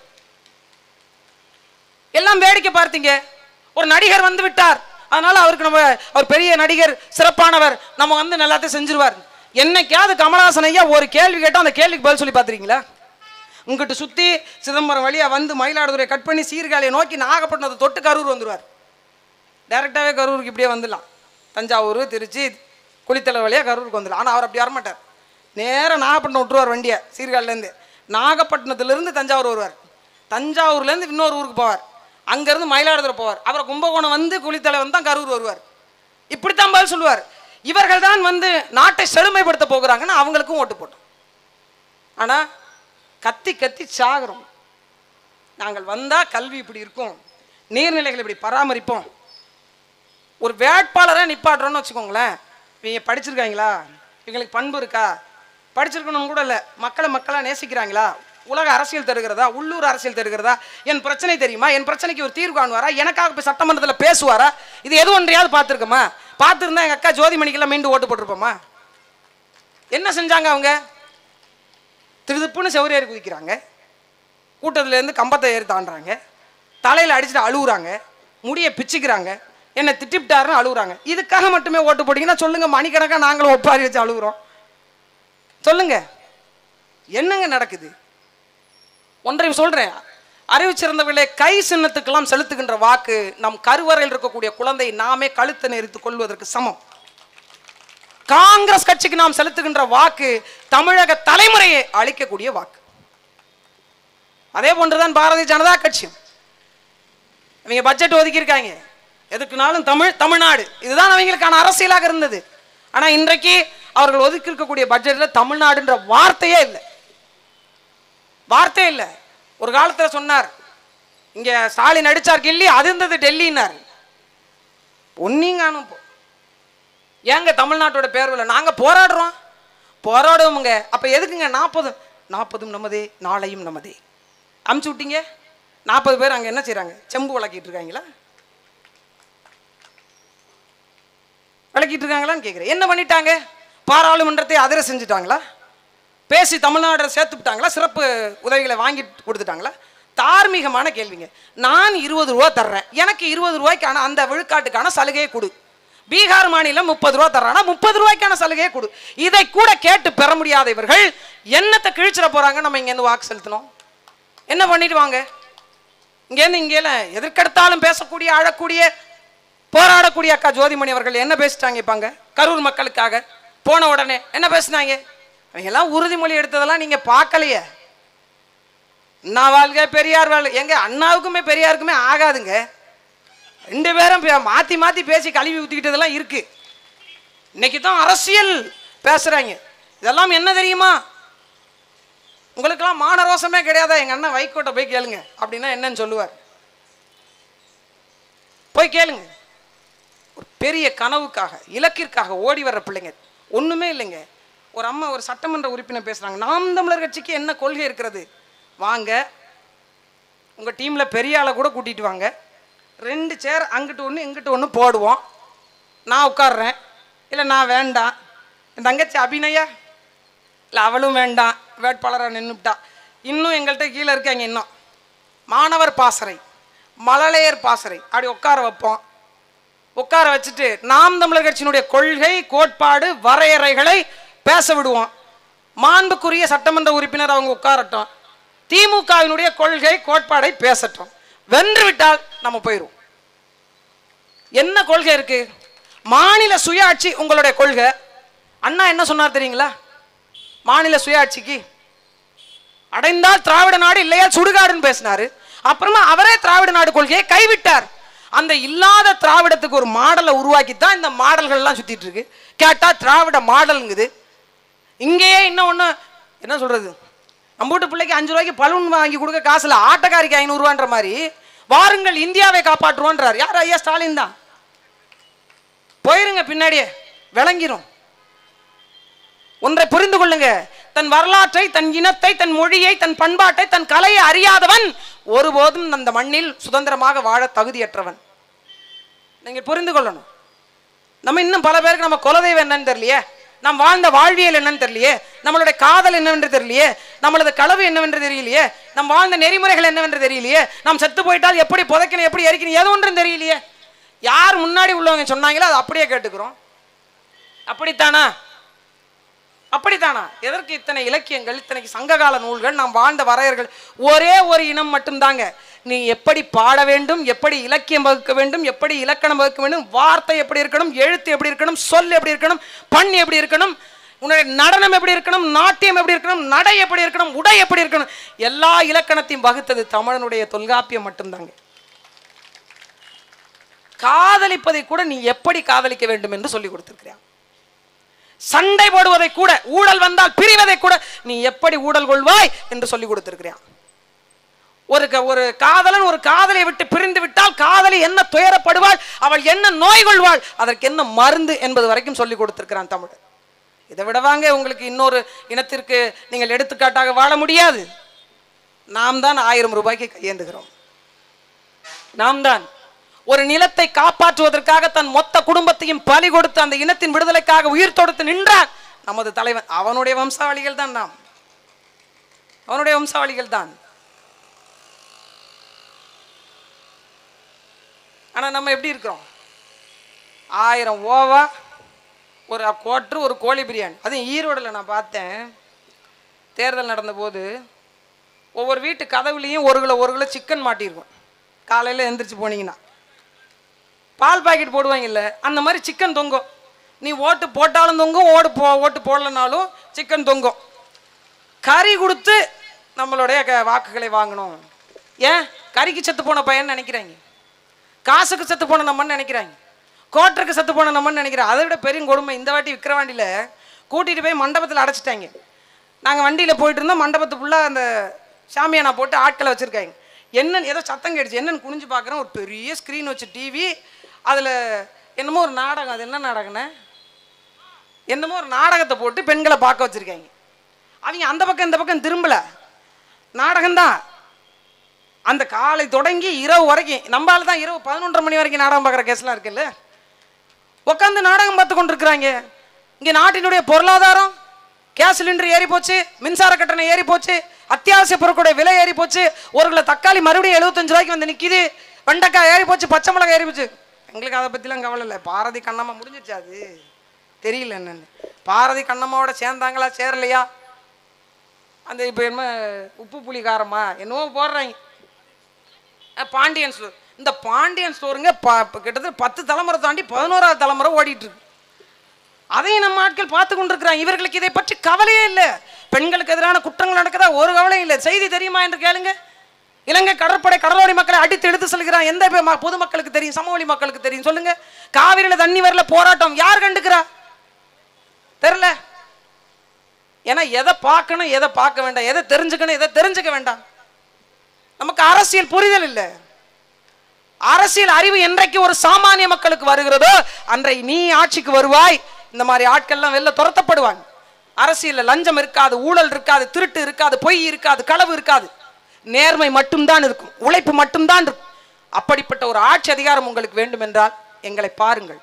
எல்லாம் வேடிக்கை பார்த்தீங்க ஒரு நடிகர் வந்து விட்டார் அதனால அவருக்கு நம்ம அவர் பெரிய நடிகர் சிறப்பானவர் நம்ம வந்து நல்லாத்தையும் செஞ்சிருவார் என்னைக்காவது கமலஹாசன் ஐயா ஒரு கேள்வி கேட்டால் அந்த கேள்விக்கு பதில் சொல்லி பார்த்துருக்கீங்களா உங்ககிட்ட சுற்றி சிதம்பரம் வழியா வந்து மயிலாடுதுறை கட் பண்ணி சீர்காழியை நோக்கி நாகப்பட்டினத்தை தொட்டு கரூர் வந்துருவார் டைரெக்டாகவே கரூருக்கு இப்படியே வந்துடலாம் தஞ்சாவூர் திருச்சி குளித்தலை வழியாக கரூருக்கு வந்துடலாம் ஆனால் அவர் அப்படி வரமாட்டார் நேராக நாகப்பட்டினம் விட்டுருவார் வண்டியை சீர்காழிலேருந்து நாகப்பட்டினத்துலேருந்து தஞ்சாவூர் வருவார் தஞ்சாவூர்லேருந்து இன்னொரு ஊருக்கு போவார் அங்கேருந்து மயிலாடுதுறை போவார் அப்புறம் கும்பகோணம் வந்து குளித்தலை வந்து தான் கரூர் வருவார் இப்படித்தான் பதில் சொல்லுவார் இவர்கள் தான் வந்து நாட்டை செழுமைப்படுத்த போகிறாங்கன்னு அவங்களுக்கும் ஓட்டு போட்டோம் ஆனால் கத்தி கத்தி சாகுறோம் நாங்கள் வந்தால் கல்வி இப்படி இருக்கும் நீர்நிலைகள் இப்படி பராமரிப்போம் ஒரு வேட்பாளரை நிப்பாட்டுறோன்னு வச்சுக்கோங்களேன் இவங்க படிச்சிருக்காங்களா இவங்களுக்கு பண்பு இருக்கா படிச்சிருக்கணும் கூட இல்லை மக்களை மக்களாக நேசிக்கிறாங்களா உலக அரசியல் தருகிறதா உள்ளூர் அரசியல் தருகிறதா என் பிரச்சனை தெரியுமா என் பிரச்சனைக்கு ஒரு தீர்வு காணுவாரா எனக்காக போய் சட்டமன்றத்தில் பேசுவாரா இது எது ஒன்றையாவது பார்த்துருக்கோமா பார்த்துருந்தா எங்கள் அக்கா ஜோதிமணிக்கெல்லாம் மீண்டும் ஓட்டு போட்டிருப்போமா என்ன செஞ்சாங்க அவங்க திருதுப்புன்னு செவரேறி குதிக்கிறாங்க கூட்டத்துலேருந்து கம்பத்தை ஏறி தாண்டுறாங்க தலையில் அடிச்சுட்டு அழுகுறாங்க முடியை பிச்சுக்கிறாங்க என்னை திட்டிவிட்டாருன்னு அழுகுறாங்க இதுக்காக மட்டுமே ஓட்டு போட்டிங்கன்னா சொல்லுங்க மணிக்கணக்காக நாங்களும் ஒப்பாரி வச்சு அழுகுறோம் சொல்லுங்க என்னங்க நடக்குது ஒன்றை சொல்றேன் அறிவு சிறந்தவர்களே கை சின்னத்துக்கெல்லாம் செலுத்துகின்ற வாக்கு நம் கருவறையில் இருக்கக்கூடிய குழந்தை நாமே கழுத்தை நெறித்துக் கொள்வதற்கு சமம் காங்கிரஸ் கட்சிக்கு நாம் செலுத்துகின்ற வாக்கு தமிழக தலைமுறையை அழிக்கக்கூடிய வாக்கு அதே போன்றுதான் பாரதிய ஜனதா கட்சியும் இவங்க பட்ஜெட் ஒதுக்கியிருக்காங்க எதுக்குனாலும் தமிழ் தமிழ்நாடு இதுதான் அவங்களுக்கான அரசியலாக இருந்தது ஆனா இன்றைக்கு அவர்கள் ஒதுக்கி இருக்கக்கூடிய பட்ஜெட்ல தமிழ்நாடுன்ற வார்த்தையே இல்லை வார்த்தையே இல்லை ஒரு காலத்துல சொன்னார் இங்க ஸ்டாலின் அடிச்சார் கில்லி அது இருந்தது டெல்லின்னார் ஒன்னையும் காணும் இப்போ ஏங்க தமிழ்நாட்டோட பேர்வில் நாங்கள் போராடுறோம் போராடுவோமுங்க அப்போ எதுக்குங்க நாற்பது நாற்பதும் நமதே நாளையும் நமதே அமுச்சு விட்டீங்க நாற்பது பேர் அங்கே என்ன செய்கிறாங்க செம்பு விளக்கிட்டு இருக்காங்களா விளக்கிட்டு இருக்காங்களான்னு கேட்குறேன் என்ன பண்ணிட்டாங்க பாராளுமன்றத்தை அதிர செஞ்சுட்டாங்களா பேசி தமிழ்நாடு சேர்த்துட்டாங்களா சிறப்பு உதவிகளை வாங்கி கொடுத்துட்டாங்களா தார்மீகமான கேள்விங்க நான் இருபது ரூபா தர்றேன் எனக்கு இருபது ரூபாய்க்கான அந்த விழுக்காட்டுக்கான சலுகையை கொடு பீகார் மாநிலம் முப்பது ரூபா தர்றானா முப்பது ரூபாய்க்கான சலுகையை கொடு இதை கூட கேட்டு பெற முடியாத இவர்கள் என்னத்தை கிழிச்சிட போறாங்க நம்ம இங்கேருந்து வாக்கு செலுத்தணும் என்ன பண்ணிடுவாங்க இங்கேருந்து இங்கேல எதற்கெடுத்தாலும் பேசக்கூடிய அழக்கூடிய போராடக்கூடிய அக்கா ஜோதிமணி அவர்கள் என்ன பேசிட்டாங்க இப்பாங்க கரூர் மக்களுக்காக போன உடனே என்ன பேசினாங்க அவங்க எல்லாம் உறுதிமொழி எடுத்ததெல்லாம் நீங்க பார்க்கலையே அண்ணா வாழ்க பெரியார் வாழ்க எங்க அண்ணாவுக்குமே பெரியாருக்குமே ஆகாதுங்க ரெண்டு பேரும் பே- மாத்தி மாத்தி பேசி கழுவி ஊத்திக்கிட்டதெல்லாம் இருக்கு இன்னைக்கு தான் அரசியல் பேசுறாங்க இதெல்லாம் என்ன தெரியுமா உங்களுக்கெல்லாம் மானரோசமே கிடையாதா எங்கள் அண்ணன் வைகோட்டை போய் கேளுங்க அப்படின்னா என்னன்னு சொல்லுவார் போய் கேளுங்க ஒரு பெரிய கனவுக்காக இலக்கிற்காக ஓடி வர்ற பிள்ளைங்க ஒன்றுமே இல்லைங்க ஒரு அம்மா ஒரு சட்டமன்ற உறுப்பினர் பேசுகிறாங்க நாம் தமிழர் கட்சிக்கு என்ன கொள்கை இருக்கிறது வாங்க உங்கள் டீமில் பெரிய ஆளை கூட கூட்டிகிட்டு வாங்க ரெண்டு சேர் அங்கிட்டு ஒன்று இங்கிட்டு ஒன்று போடுவோம் நான் உட்காடுறேன் இல்லை நான் வேண்டாம் என் தங்கச்சி அபிநயா இல்லை அவளும் வேண்டாம் வேட்பாளராக நின்றுட்டா இன்னும் எங்கள்கிட்ட கீழே இருக்காங்க இன்னும் மாணவர் பாசறை மழலையர் பாசறை அப்படி உட்கார வைப்போம் உட்கார வச்சுட்டு நாம் தமிழர் கட்சியினுடைய கொள்கை கோட்பாடு வரையறைகளை பேச விடுவோம் மாண்புக்குரிய சட்டமன்ற உறுப்பினர் அவங்க உட்காரட்டும் திமுகவினுடைய கொள்கை கோட்பாடை பேசட்டும் வென்று விட்டால் நம்ம போயிடுவோம் என்ன கொள்கை இருக்கு மாநில சுயாட்சி உங்களுடைய கொள்கை அண்ணா என்ன சொன்னார் தெரியுங்களா மாநில சுயாட்சிக்கு அடைந்தால் திராவிட நாடு இல்லையா சுடுகாடுன்னு பேசினாரு அப்புறமா அவரே திராவிட நாடு கொள்கையை கைவிட்டார் அந்த இல்லாத திராவிடத்துக்கு ஒரு மாடலை உருவாக்கி தான் இந்த மாடல்கள்லாம் சுத்திட்டு இருக்கு கேட்டா திராவிட மாடலுங்குது இங்கேயே இன்னும் ஒன்று என்ன சொல்றது நம்ம வீட்டு பிள்ளைக்கு அஞ்சு ரூபாய்க்கு பலூன் வாங்கி கொடுக்க காசுல ஆட்டக்காரிக்கு ஐநூறுரூவான்ற மாதிரி வாருங்கள் இந்தியாவை காப்பாற்றுவோன்றார் யார் ஐயா ஸ்டாலின் தான் போயிருங்க பின்னாடியே விளங்கிரும் ஒன்றை புரிந்து கொள்ளுங்க தன் வரலாற்றை தன் இனத்தை தன் மொழியை தன் பண்பாட்டை தன் கலையை அறியாதவன் ஒருபோதும் அந்த மண்ணில் சுதந்திரமாக வாழ தகுதியற்றவன் நீங்கள் புரிந்து கொள்ளணும் நம்ம இன்னும் பல பேருக்கு நம்ம குலதெய்வம் என்னன்னு தெரியலையே நாம் வாழ்ந்த வாழ்வியல் என்னன்னு தெரியலையே நம்மளுடைய காதல் என்னவென்று தெரியலையே நம்மளது களவு என்னவென்று தெரியலையே நம் வாழ்ந்த நெறிமுறைகள் என்னவென்று தெரியலையே நாம் செத்து போயிட்டால் எப்படி புதைக்கணும் எப்படி எரிக்கணும் எது ஒன்றும் தெரியலையே யார் முன்னாடி உள்ளவங்க சொன்னாங்களோ அதை அப்படியே கேட்டுக்கிறோம் அப்படித்தானா அப்படித்தானா எதற்கு இத்தனை இலக்கியங்கள் இத்தனை சங்ககால நூல்கள் நாம் வாழ்ந்த வரையர்கள் ஒரே ஒரு இனம் மட்டும்தாங்க நீ எப்படி பாட வேண்டும் எப்படி இலக்கியம் வகுக்க வேண்டும் எப்படி இலக்கணம் வகுக்க வேண்டும் வார்த்தை எப்படி இருக்கணும் எழுத்து எப்படி இருக்கணும் சொல் எப்படி இருக்கணும் பண் எப்படி இருக்கணும் உன்னுடைய நடனம் எப்படி இருக்கணும் நாட்டியம் எப்படி இருக்கணும் நடை எப்படி இருக்கணும் உடை எப்படி இருக்கணும் எல்லா இலக்கணத்தையும் வகுத்தது தமிழனுடைய தொல்காப்பியம் மட்டும்தாங்க காதலிப்பதை கூட நீ எப்படி காதலிக்க வேண்டும் என்று சொல்லி கொடுத்திருக்கிறான் சண்டை போடுவதை கூட ஊழல் வந்தால் பிரிவதை கூட நீ எப்படி ஊழல் கொள்வாய் என்று சொல்லி கொடுத்திருக்கிறான் ஒரு க- ஒரு காதலன் ஒரு காதலை விட்டு பிரிந்து விட்டால் காதலி என்ன துயரப்படுவாள் அவள் என்ன நோய் கொள்வாள் அதற்கு என்ன மருந்து என்பது வரைக்கும் சொல்லி கொடுத்திருக்கிறான் தமிழ் இதை விடவாங்க உங்களுக்கு இன்னொரு இனத்திற்கு நீங்கள் எடுத்துக்காட்டாக வாழ முடியாது நாம் தான் ஆயிரம் ரூபாய்க்கு கையேந்துகிறோம் நாம் தான் ஒரு நிலத்தை காப்பாற்றுவதற்காக தன் மொத்த குடும்பத்தையும் பலி கொடுத்து அந்த இனத்தின் விடுதலைக்காக உயிர் தொடுத்து நின்றான் நமது தலைவன் அவனுடைய வம்சாவளிகள் தான் நாம் அவனுடைய வம்சாவளிகள் தான் ஆனா நம்ம எப்படி இருக்கிறோம் ஆயிரம் ஓவா ஒரு கோட்ரு ஒரு கோழி பிரியாணி அதுவும் ஈரோடில் நான் பார்த்தேன் தேர்தல் நடந்தபோது ஒவ்வொரு வீட்டு கதவுலேயும் ஒரு கிலோ ஒரு கிலோ சிக்கன் மாட்டியிருக்கும் காலையில் எந்திரிச்சு போனீங்கன்னா பால் பாக்கெட் போடுவாங்கல்ல அந்த மாதிரி சிக்கன் தொங்கும் நீ ஓட்டு போட்டாலும் தொங்கும் ஓடு போ ஓட்டு போடலனாலும் சிக்கன் தொங்கும் கறி கொடுத்து நம்மளுடைய க வாக்குகளை வாங்கணும் ஏன் கறிக்கு செத்து போன பையன் நினைக்கிறாங்க காசுக்கு செத்து போன நம்மன்னு நினைக்கிறாங்க கோட்டருக்கு செத்து போன நம்மன்னு நினைக்கிறேன் அதை விட பெரிய கொடுமை இந்த வாட்டி விக்கிரவாண்டியில் கூட்டிகிட்டு போய் மண்டபத்தில் அடைச்சிட்டாங்க நாங்கள் வண்டியில் போயிட்டு இருந்தோம் மண்டபத்து ஃபுல்லாக அந்த சாமியானா போட்டு ஆட்களை வச்சுருக்காங்க என்னன்னு ஏதோ சத்தம் கேட்டுச்சு என்னன்னு குனிஞ்சு பார்க்குறேன் ஒரு பெரிய ஸ்க்ரீன் வச்ச டிவி அதில் என்னமோ ஒரு நாடகம் அது என்ன நாடகம்ண்ணே என்னமோ ஒரு நாடகத்தை போட்டு பெண்களை பார்க்க வச்சுருக்காங்க அவங்க அந்த பக்கம் இந்த பக்கம் திரும்பல நாடகம்தான் அந்த காலை தொடங்கி இரவு வரைக்கும் நம்மளால தான் இரவு பதினொன்றரை மணி வரைக்கும் நாடகம் பார்க்குற கேஸ்லாம் இருக்குல்ல உட்காந்து நாடகம் பார்த்து கொண்டிருக்கிறாங்க இங்கே நாட்டினுடைய பொருளாதாரம் கேஸ் சிலிண்டர் ஏறி போச்சு மின்சார கட்டணம் ஏறி போச்சு அத்தியாவசிய பொருட்களுடைய விலை ஏறி போச்சு ஒரு கிலோ தக்காளி மறுபடியும் எழுபத்தஞ்சு ரூபாய்க்கு வந்து நிற்கிது வெண்டைக்காய் ஏறி போச்சு பச்சை மிளகாய் ஏறி போச்சு எங்களுக்கு அதை பற்றிலாம் கவலை இல்லை பாரதி கண்ணம்மா முடிஞ்சிருச்சு அது தெரியல என்னன்னு பாரதி கண்ணம்மாவோட சேர்ந்தாங்களா சேரலையா அந்த இப்போ என்ன உப்பு புளி காரமா என்னவோ போடுறாங்க அஹ் பாண்டியன் ஸ்டோர் இந்த பாண்டியன் ஸ்டோருங்க ப ப- கிட்டத்தட்ட பத்து தலைமுறை தாண்டி பதினோராவது தலைமுறை ஓடிட்டு இருக்கு அதையும் நம்ம ஆட்கள் பார்த்து கொண்டிருக்கிறாங்க இவர்களுக்கு இதை பற்றி கவலையே இல்லை பெண்களுக்கு எதிரான குற்றங்கள் நடக்குதா ஒரு கவலையும் இல்லை செய்தி தெரியுமா என்று கேளுங்க இலங்கை கடற்படை கடலோடி மக்களை அடித்து எடுத்து செல்கிறான் எந்த பே- ம- பொதுமக்களுக்கு தெரியும் சமவெளி மக்களுக்கு தெரியும் சொல்லுங்க காவிரியில தண்ணி வரல போராட்டம் யார் கண்டுக்கிறா தெரில ஏன்னா எதை பார்க்கணும் எதை பார்க்க வேண்டாம் எதை தெரிஞ்சுக்கணும் எதை தெரிஞ்சுக்க வேண்டாம் நமக்கு அரசியல் புரிதல் இல்லை அரசியல் அறிவு என்றைக்கு ஒரு சாமானிய மக்களுக்கு வருகிறதோ அன்றை நீ ஆட்சிக்கு வருவாய் இந்த மாதிரி ஆட்கள்லாம் வெளில துரத்தப்படுவாங்க அரசியல்ல லஞ்சம் இருக்காது ஊழல் இருக்காது திருட்டு இருக்காது பொய் இருக்காது களவு இருக்காது நேர்மை மட்டும்தான் இருக்கும் உழைப்பு மட்டும்தான் இருக்கும் அப்படிப்பட்ட ஒரு ஆட்சி அதிகாரம் உங்களுக்கு வேண்டும் என்றால் எங்களை பாருங்கள்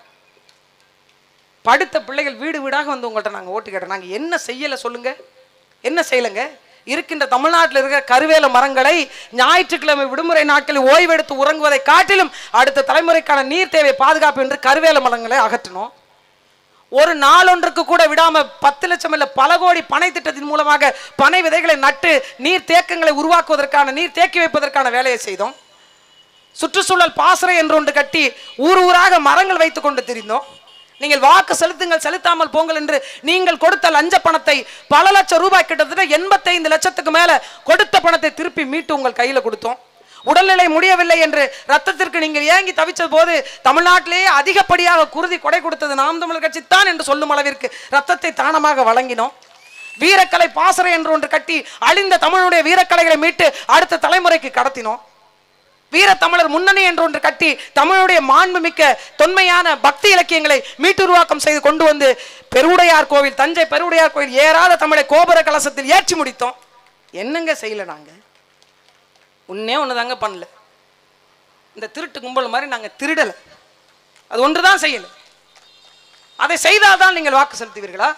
படுத்த பிள்ளைகள் வீடு வீடாக வந்து உங்கள்கிட்ட நாங்கள் ஓட்டு கேட்டோம் நாங்கள் என்ன செய்யலை சொல்லுங்க என்ன செய்யலைங்க இருக்கின்ற தமிழ்நாட்டில் இருக்கிற கருவேல மரங்களை ஞாயிற்றுக்கிழமை விடுமுறை நாட்களில் ஓய்வெடுத்து உறங்குவதை காட்டிலும் அடுத்த தலைமுறைக்கான நீர் தேவை பாதுகாப்பு என்று கருவேல மரங்களை அகற்றணும் ஒரு நாளொன்றுக்கு கூட விடாம பத்து லட்சம் இல்ல பல கோடி பனை திட்டத்தின் மூலமாக பனை விதைகளை நட்டு நீர் தேக்கங்களை உருவாக்குவதற்கான நீர் தேக்கி வைப்பதற்கான வேலையை செய்தோம் சுற்றுச்சூழல் பாசறை என்று ஒன்று கட்டி ஊர் ஊராக மரங்கள் வைத்துக் கொண்டு திரிந்தோம் நீங்கள் வாக்கு செலுத்துங்கள் செலுத்தாமல் போங்கள் என்று நீங்கள் கொடுத்த லஞ்ச பணத்தை பல லட்சம் ரூபாய் கிட்டத்தட்ட எண்பத்தைந்து லட்சத்துக்கு மேல கொடுத்த பணத்தை திருப்பி மீட்டு உங்கள் கையில கொடுத்தோம் உடல்நிலை முடியவில்லை என்று ரத்தத்திற்கு நீங்கள் ஏங்கி தவிச்ச போது தமிழ்நாட்டிலேயே அதிகப்படியாக குருதி கொடை கொடுத்தது நாம் தமிழர் கட்சி தான் என்று சொல்லும் அளவிற்கு ரத்தத்தை தானமாக வழங்கினோம் வீரக்கலை பாசறை என்று ஒன்று கட்டி அழிந்த தமிழுடைய வீரக்கலைகளை மீட்டு அடுத்த தலைமுறைக்கு கடத்தினோம் வீர தமிழர் முன்னணி என்று ஒன்று கட்டி தமிழுடைய மாண்புமிக்க தொன்மையான பக்தி இலக்கியங்களை மீட்டுருவாக்கம் செய்து கொண்டு வந்து பெருவுடையார் கோவில் தஞ்சை பெருவுடையார் கோவில் ஏறாத தமிழை கோபுர கலசத்தில் ஏற்றி முடித்தோம் என்னங்க செய்யல நாங்க உன்னே ஒன்று தாங்க பண்ணல இந்த திருட்டு கும்பல் மாதிரி நாங்கள் திருடலை அது ஒன்று தான் செய்யலை அதை செய்தால்தான் நீங்கள் வாக்கு செலுத்துவீர்களா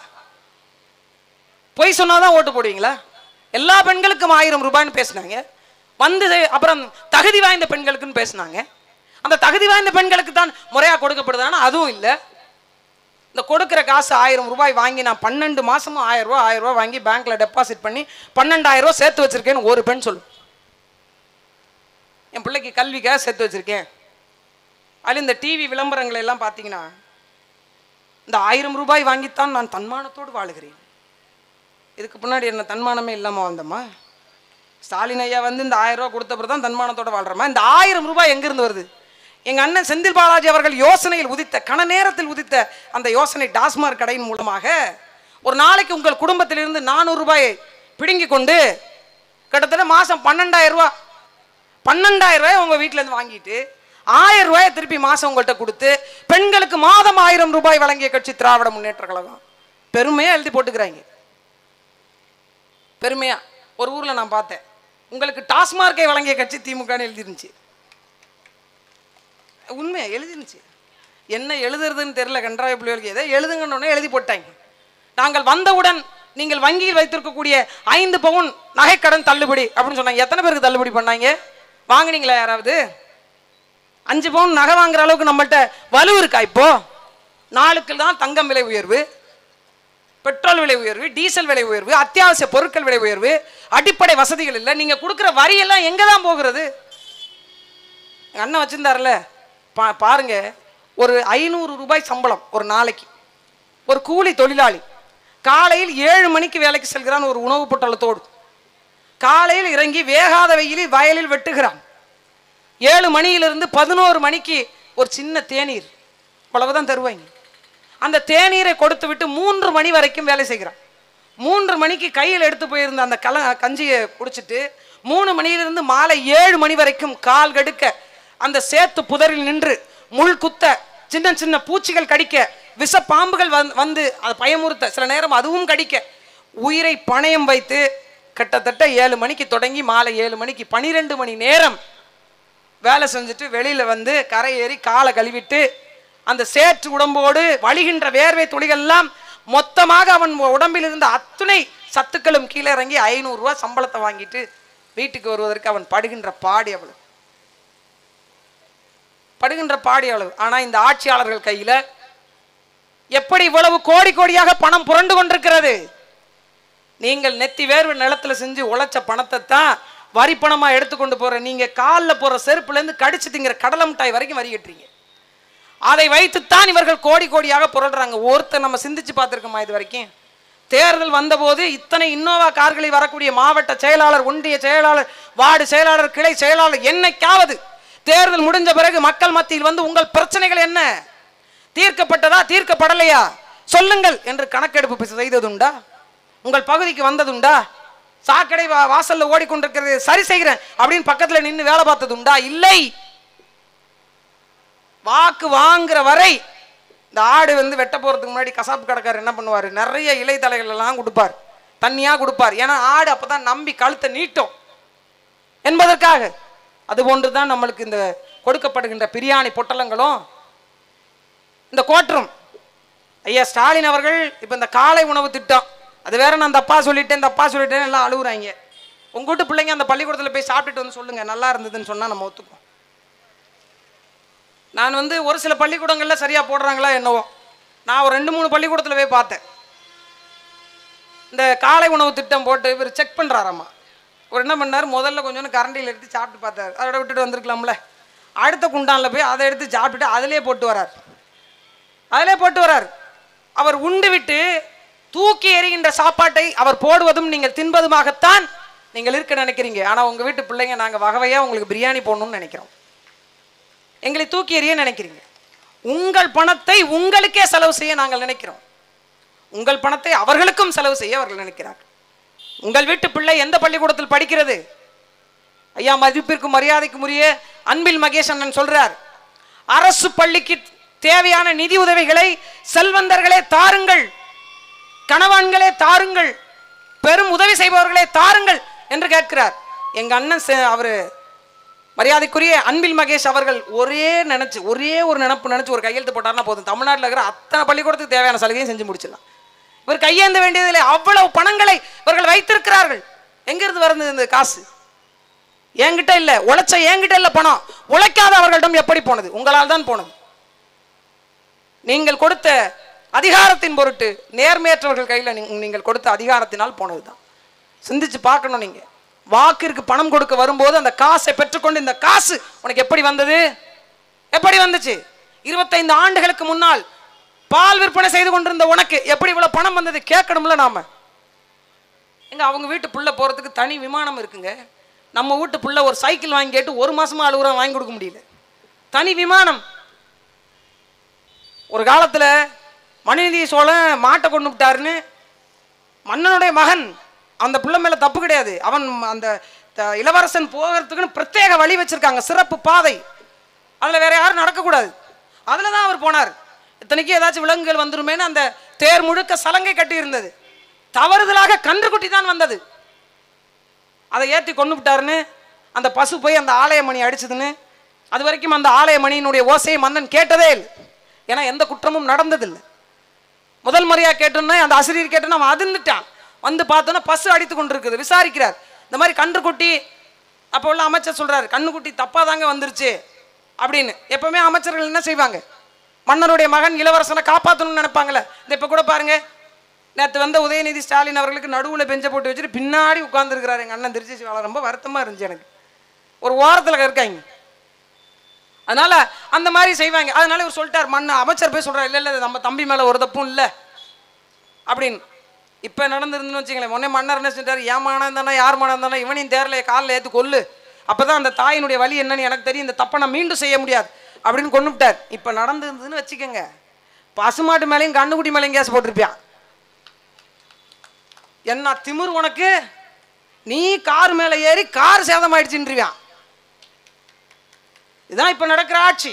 பொய் சொன்னாதான் ஓட்டு போடுவீங்களா எல்லா பெண்களுக்கும் ஆயிரம் ரூபாய்னு பேசினாங்க வந்து அப்புறம் தகுதி வாய்ந்த பெண்களுக்குன்னு பேசினாங்க அந்த தகுதி வாய்ந்த பெண்களுக்கு தான் முறையாக கொடுக்கப்படுதானா அதுவும் இல்லை இந்த கொடுக்குற காசு ஆயிரம் ரூபாய் வாங்கி நான் பன்னெண்டு மாசமும் ஆயிரம் ரூபாய் ஆயிரம் ரூபாய் வாங்கி பேங்க்ல டெபாசிட் பண்ணி பன்னெண்டாயிரம் ரூபாய் சேர்த்து வச்சிருக்கேன்னு ஒரு பெண் சொல்லு என் பிள்ளைக்கு கல்விக்காக சேர்த்து வச்சிருக்கேன் அதில் இந்த டிவி விளம்பரங்களை எல்லாம் பார்த்தீங்கன்னா இந்த ஆயிரம் ரூபாய் வாங்கித்தான் நான் தன்மானத்தோடு வாழுகிறேன் இதுக்கு முன்னாடி என்ன தன்மானமே இல்லாமல் வாழ்ந்தோமா ஸ்டாலின் ஐயா வந்து இந்த ஆயிரம் ரூபாய் கொடுத்த பிறகு தான் தன்மானத்தோட வாழ்றோமா இந்த ஆயிரம் ரூபாய் எங்கிருந்து வருது எங்க அண்ணன் செந்தில் பாலாஜி அவர்கள் யோசனையில் உதித்த கன நேரத்தில் உதித்த அந்த யோசனை டாஸ்மாக் கடையின் மூலமாக ஒரு நாளைக்கு உங்கள் குடும்பத்திலிருந்து நானூறு ரூபாயை பிடுங்கி கொண்டு கிட்டத்தட்ட மாசம் பன்னெண்டாயிரம் ரூபாய் பன்னெண்டாயிரம் ரூபாய் உங்க வீட்ல இருந்து வாங்கிட்டு ஆயிரம் ரூபாயை திருப்பி மாசம் உங்கள்கிட்ட கொடுத்து பெண்களுக்கு மாதம் ஆயிரம் ரூபாய் வழங்கிய கட்சி திராவிட முன்னேற்ற கழகம் பெருமையா எழுதி போட்டுக்கிறாங்க பெருமையா ஒரு ஊர்ல நான் பார்த்தேன் உங்களுக்கு டாஸ்மார்க்கை வழங்கிய கட்சி திமுகன்னு எழுதிருந்துச்சு உண்மையா எழுதிருந்துச்சு என்ன எழுதுறதுன்னு தெரியல கன்றாய பிள்ளைகளுக்கு எதை எழுதுங்கன்னு எழுதி போட்டாங்க நாங்கள் வந்தவுடன் நீங்கள் வங்கியில் வைத்திருக்கக்கூடிய ஐந்து பவுன் நகைக்கடன் தள்ளுபடி அப்படின்னு சொன்னாங்க எத்தனை பேருக்கு தள்ளுபடி பண்ணாங்க வாங்குனீங்களா யாராவது அஞ்சு பவுன் நகை வாங்குற அளவுக்கு நம்மள்ட்ட வலு இருக்கா இப்போ நாளுக்கு தான் தங்கம் விலை உயர்வு பெட்ரோல் விலை உயர்வு டீசல் விலை உயர்வு அத்தியாவசிய பொருட்கள் விலை உயர்வு அடிப்படை வசதிகள் இல்லை நீங்க கொடுக்குற வரி எல்லாம் எங்க தான் போகிறது எங்க அண்ணன் வச்சிருந்தாருல பா பாருங்க ஒரு ஐநூறு ரூபாய் சம்பளம் ஒரு நாளைக்கு ஒரு கூலி தொழிலாளி காலையில் ஏழு மணிக்கு வேலைக்கு செல்கிறான் ஒரு உணவு பொட்டலத்தோடு காலையில் இறங்கி வேகாத வெயிலில் வயலில் வெட்டுகிறான் ஏழு மணியிலிருந்து பதினோரு மணிக்கு ஒரு சின்ன தேநீர் அவ்வளவுதான் தருவாங்க அந்த தேநீரை கொடுத்து விட்டு மூன்று மணி வரைக்கும் வேலை செய்கிறான் மூன்று மணிக்கு கையில் எடுத்து போயிருந்த அந்த கல கஞ்சியை குடிச்சிட்டு மூணு மணியிலிருந்து மாலை ஏழு மணி வரைக்கும் கால் கடுக்க அந்த சேத்து புதரில் நின்று முள் குத்த சின்ன சின்ன பூச்சிகள் கடிக்க விஷ பாம்புகள் வந்து வந்து அதை பயமுறுத்த சில நேரம் அதுவும் கடிக்க உயிரை பணயம் வைத்து கிட்டத்தட்ட ஏழு மணிக்கு தொடங்கி மாலை ஏழு மணிக்கு பனிரெண்டு மணி நேரம் வேலை செஞ்சுட்டு வெளியில வந்து கரை ஏறி காலை கழுவிட்டு அந்த சேற்று உடம்போடு வழிகின்ற வேர்வை துளிகள்லாம் மொத்தமாக அவன் உடம்பில் இருந்த அத்துணை சத்துக்களும் கீழே இறங்கி ஐநூறு ரூபாய் சம்பளத்தை வாங்கிட்டு வீட்டுக்கு வருவதற்கு அவன் படுகின்ற பாடி அவ்வளவு படுகின்ற பாடி அளவு ஆனா இந்த ஆட்சியாளர்கள் கையில எப்படி இவ்வளவு கோடி கோடியாக பணம் புரண்டு கொண்டிருக்கிறது நீங்கள் நெத்தி வேர்வை நிலத்துல செஞ்சு உழைச்ச பணத்தை தான் வரி பணமா எடுத்துக்கொண்டு போற நீங்க காலில் போற செருப்புல இருந்து கடிச்சு திங்கிற கடலை மிட்டாய் வரைக்கும் வரி கட்டுறீங்க அதை வைத்துத்தான் இவர்கள் கோடி கோடியாக புரள்றாங்க ஒருத்தர் நம்ம சிந்திச்சு பார்த்துருக்கோமா இது வரைக்கும் தேர்தல் வந்தபோது இத்தனை இன்னோவா கார்களில் வரக்கூடிய மாவட்ட செயலாளர் ஒன்றிய செயலாளர் வார்டு செயலாளர் கிளை செயலாளர் என்னைக்காவது தேர்தல் முடிஞ்ச பிறகு மக்கள் மத்தியில் வந்து உங்கள் பிரச்சனைகள் என்ன தீர்க்கப்பட்டதா தீர்க்கப்படலையா சொல்லுங்கள் என்று கணக்கெடுப்பு செய்ததுண்டா உங்கள் பகுதிக்கு வந்ததுண்டா சாக்கடை வா வாசல்ல ஓடிக்கொண்டிருக்கிறது சரி செய்கிறேன் அப்படின்னு பக்கத்துல நின்று வேலை பார்த்ததுண்டா இல்லை வாக்கு வாங்குற வரை இந்த ஆடு வந்து வெட்ட போறதுக்கு முன்னாடி கசாப்பு கடைக்காரர் என்ன பண்ணுவார் நிறைய இலை தலைகள் எல்லாம் கொடுப்பார் தண்ணியா கொடுப்பார் ஏன்னா ஆடு அப்பதான் நம்பி கழுத்தை நீட்டும் என்பதற்காக அதுபோன்று தான் நம்மளுக்கு இந்த கொடுக்கப்படுகின்ற பிரியாணி பொட்டலங்களும் இந்த கோட்டரும் ஐயா ஸ்டாலின் அவர்கள் இப்போ இந்த காலை உணவு திட்டம் அது வேற நான் தப்பா சொல்லிட்டேன் தப்பா சொல்லிட்டேன் எல்லாம் அழுகுறாங்க உங்க வீட்டு பிள்ளைங்க அந்த பள்ளிக்கூடத்தில் போய் சாப்பிட்டுட்டு வந்து சொல்லுங்க நல்லா இருந்ததுன்னு சொன்னா நம்ம ஒத்துப்போம் நான் வந்து ஒரு சில பள்ளிக்கூடங்கள்ல சரியா போடுறாங்களா என்னவோ நான் ஒரு ரெண்டு மூணு பள்ளிக்கூடத்தில் போய் பார்த்தேன் இந்த காலை உணவு திட்டம் போட்டு இவர் செக் பண்ணுறாராம்மா ஒரு என்ன பண்ணார் முதல்ல கொஞ்சோண்டு கரண்டியில் எடுத்து சாப்பிட்டு பார்த்தாரு அதோட விட்டுட்டு வந்திருக்கலாம்ல அடுத்த குண்டானில் போய் அதை எடுத்து சாப்பிட்டுட்டு அதிலே போட்டு வரார் அதிலே போட்டு வரார் அவர் உண்டு விட்டு தூக்கி எறிகின்ற சாப்பாட்டை அவர் போடுவதும் நீங்கள் தின்பதுமாகத்தான் நீங்கள் இருக்க நினைக்கிறீங்க ஆனால் உங்கள் வீட்டு பிள்ளைங்க நாங்கள் வகவையாக உங்களுக்கு பிரியாணி போடணும்னு நினைக்கிறோம் எங்களை தூக்கி எறிய நினைக்கிறீங்க உங்கள் பணத்தை உங்களுக்கே செலவு செய்ய நாங்கள் நினைக்கிறோம் உங்கள் பணத்தை அவர்களுக்கும் செலவு செய்ய அவர்கள் நினைக்கிறார்கள் உங்கள் வீட்டு பிள்ளை எந்த பள்ளிக்கூடத்தில் படிக்கிறது ஐயா மதிப்பிற்கும் மரியாதைக்கும் உரிய அன்பில் மகேஷ் அண்ணன் சொல்றார் அரசு பள்ளிக்கு தேவையான நிதி உதவிகளை செல்வந்தர்களே தாருங்கள் கணவான்களே தாருங்கள் பெரும் உதவி செய்பவர்களே தாருங்கள் என்று கேட்கிறார் எங்க அண்ணன் செ- அவரு மரியாதைக்குரிய அன்பில் மகேஷ் அவர்கள் ஒரே நினைச்சு ஒரே ஒரு நினப்பு நினைச்சு ஒரு கையெழுத்து போட்டார்னா போதும் தமிழ்நாட்டில் இருக்கிற அத்தனை பள்ளிக்கூடத்துக்கு தேவையான சலுகையும் செஞ்சு முடிச்சிடலாம் இவர் கையேந்த வேண்டியதில்லை அவ்வளவு பணங்களை இவர்கள் வைத்திருக்கிறார்கள் எங்கிருந்து வருது இந்த காசு என்கிட்ட இல்ல உழைச்ச என்கிட்ட இல்ல பணம் உழைக்காத அவர்களிடம் எப்படி போனது உங்களால் தான் போனது நீங்கள் கொடுத்த அதிகாரத்தின் பொருட்டு நேர்மையற்றவர்கள் கையில் நீங்க- நீங்கள் கொடுத்த அதிகாரத்தினால் போனதுதான் சிந்திச்சு பார்க்கணும் நீங்க வாக்கிற்கு பணம் கொடுக்க வரும்போது அந்த காசை பெற்றுக்கொண்டு இந்த காசு உனக்கு எப்படி வந்தது எப்படி வந்துச்சு இருபத்தைந்து ஆண்டுகளுக்கு முன்னால் பால் விற்பனை செய்து கொண்டிருந்த உனக்கு எப்படி இவ்வளவு பணம் வந்தது கேட்கணும்ல நாம எங்க அவங்க வீட்டு புள்ள போறதுக்கு தனி விமானம் இருக்குங்க நம்ம வீட்டு புள்ள ஒரு சைக்கிள் வாங்கி கேட்டு ஒரு மாசமா அழுகுறா வாங்கி கொடுக்க முடியல தனி விமானம் ஒரு காலத்துல மனுநீதி சோழன் மாட்டை கொண்டு விட்டாருன்னு மன்னனுடைய மகன் அந்த புள்ள மேல தப்பு கிடையாது அவன் அந்த த- இளவரசன் போகிறதுக்குன்னு பிரத்யேக வழி வச்சிருக்காங்க சிறப்பு பாதை அதுல வேற யாரும் நடக்கக்கூடாது அதுல தான் அவர் போனார் இத்தனைக்கு ஏதாச்சும் விலங்குகள் வந்துருமேன்னு அந்த தேர் முழுக்க சலங்கை கட்டி இருந்தது தவறுதலாக கன்றுக்குட்டி தான் வந்தது அதை ஏற்றி கொண்டு விட்டாருன்னு அந்த பசு போய் அந்த ஆலய மணி அடிச்சதுன்னு அது வரைக்கும் அந்த ஆலய மணியினுடைய ஓசையை மன்னன் கேட்டதே இல்லை ஏன்னா எந்த குற்றமும் நடந்ததில்லை முதல் முறையாக கேட்டோன்னா அந்த ஆசிரியர் கேட்டோன்னா அவன் அதிர்ந்துட்டான் வந்து பார்த்தோன்னா பசு அடித்து கொண்டு இருக்குது விசாரிக்கிறார் இந்த மாதிரி கன்றுக்குட்டி அப்போ உள்ள அமைச்சர் சொல்றாரு கண்ணுக்குட்டி தப்பாக தாங்க வந்துருச்சு அப்படின்னு எப்பவுமே அமைச்சர்கள் என்ன செய்வாங்க மன்னருடைய மகன் இளவரசனை காப்பாற்றணும்னு நினைப்பாங்கல்ல இந்த இப்போ கூட பாருங்க நேற்று வந்த உதயநிதி ஸ்டாலின் அவர்களுக்கு நடுவில் பெஞ்ச போட்டு வச்சுட்டு பின்னாடி உட்காந்துருக்கிறாரு எங்கள் அண்ணன் திருச்சி சிவாலா ரொம்ப வருத்தமாக இருந்துச்சு எனக்கு ஒரு ஓரத்தில் இருக்காங்க அதனால அந்த மாதிரி செய்வாங்க அதனால இவர் சொல்லிட்டார் மன்ன அமைச்சர் போய் சொல்றாரு இல்லை இல்லை நம்ம தம்பி மேலே ஒரு தப்பும் இல்லை அப்படின்னு இப்போ நடந்திருந்துன்னு வச்சுங்களேன் உடனே மன்னர் என்ன செஞ்சார் ஏன் மானம் தானே யார் மானம் தானே இவனையும் தேரல காலில் ஏற்று கொல்லு அப்பதான் அந்த தாயினுடைய வலி என்னன்னு எனக்கு தெரியும் இந்த தப்பை நான் மீண்டும் செய்ய முடியாது அப்படின்னு கொண்டு விட்டார் இப்போ நடந்திருந்ததுன்னு வச்சுக்கோங்க பசுமாட்டு மேலேயும் கண்ணுக்குட்டி மேலேயும் கேஸ் போட்டிருப்பியான் என்ன திமிர் உனக்கு நீ கார் மேலே ஏறி கார் சேதமாயிடுச்சுன்றியான் இதுதான் இப்போ நடக்கிற ஆட்சி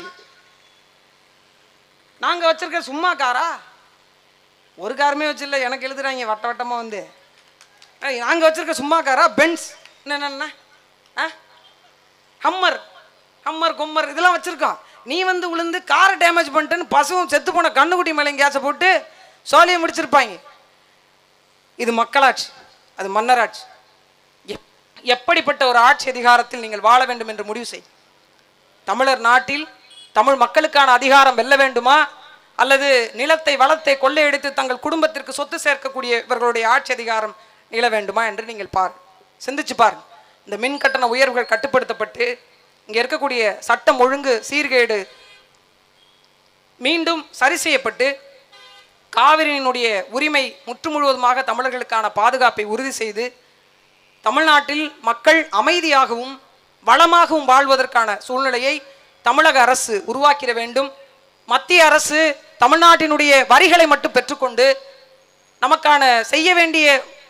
நாங்க வச்சிருக்க சும்மா காரா ஒரு காருமே வச்சில்ல எனக்கு எழுதுறாங்க வட்ட வட்டமா வந்து ஏய், நாங்க வச்சிருக்க சும்மா காரா பென்ஸ் என்னென்ன ஆ ஹம்மர் ஹம்மர் கொம்மர் இதெல்லாம் வச்சிருக்கோம் நீ வந்து விழுந்து காரை டேமேஜ் பண்ணிட்டேன்னு பசுவும் செத்து போன கண்ணுக்குட்டி மேலே கேஸை போட்டு சோழியை முடிச்சிருப்பாங்க இது மக்களாட்சி அது மன்னராட்சி எப்- எப்படிப்பட்ட ஒரு ஆட்சி அதிகாரத்தில் நீங்கள் வாழ வேண்டும் என்று முடிவு செய் தமிழர் நாட்டில் தமிழ் மக்களுக்கான அதிகாரம் வெல்ல வேண்டுமா அல்லது நிலத்தை வளத்தை கொள்ளையடித்து தங்கள் குடும்பத்திற்கு சொத்து சேர்க்கக்கூடிய இவர்களுடைய ஆட்சி அதிகாரம் நில வேண்டுமா என்று நீங்கள் பார் சிந்திச்சு பாருங்க இந்த மின் கட்டண உயர்வுகள் கட்டுப்படுத்தப்பட்டு இங்கே இருக்கக்கூடிய சட்டம் ஒழுங்கு சீர்கேடு மீண்டும் சரி செய்யப்பட்டு காவிரியினுடைய உரிமை முற்று முழுவதுமாக தமிழர்களுக்கான பாதுகாப்பை உறுதி செய்து தமிழ்நாட்டில் மக்கள் அமைதியாகவும் வளமாகவும் வாழ்வதற்கான சூழ்நிலையை தமிழக அரசு உருவாக்கிட வேண்டும் மத்திய அரசு தமிழ்நாட்டினுடைய வரிகளை மட்டும் பெற்றுக்கொண்டு நமக்கான செய்ய வேண்டிய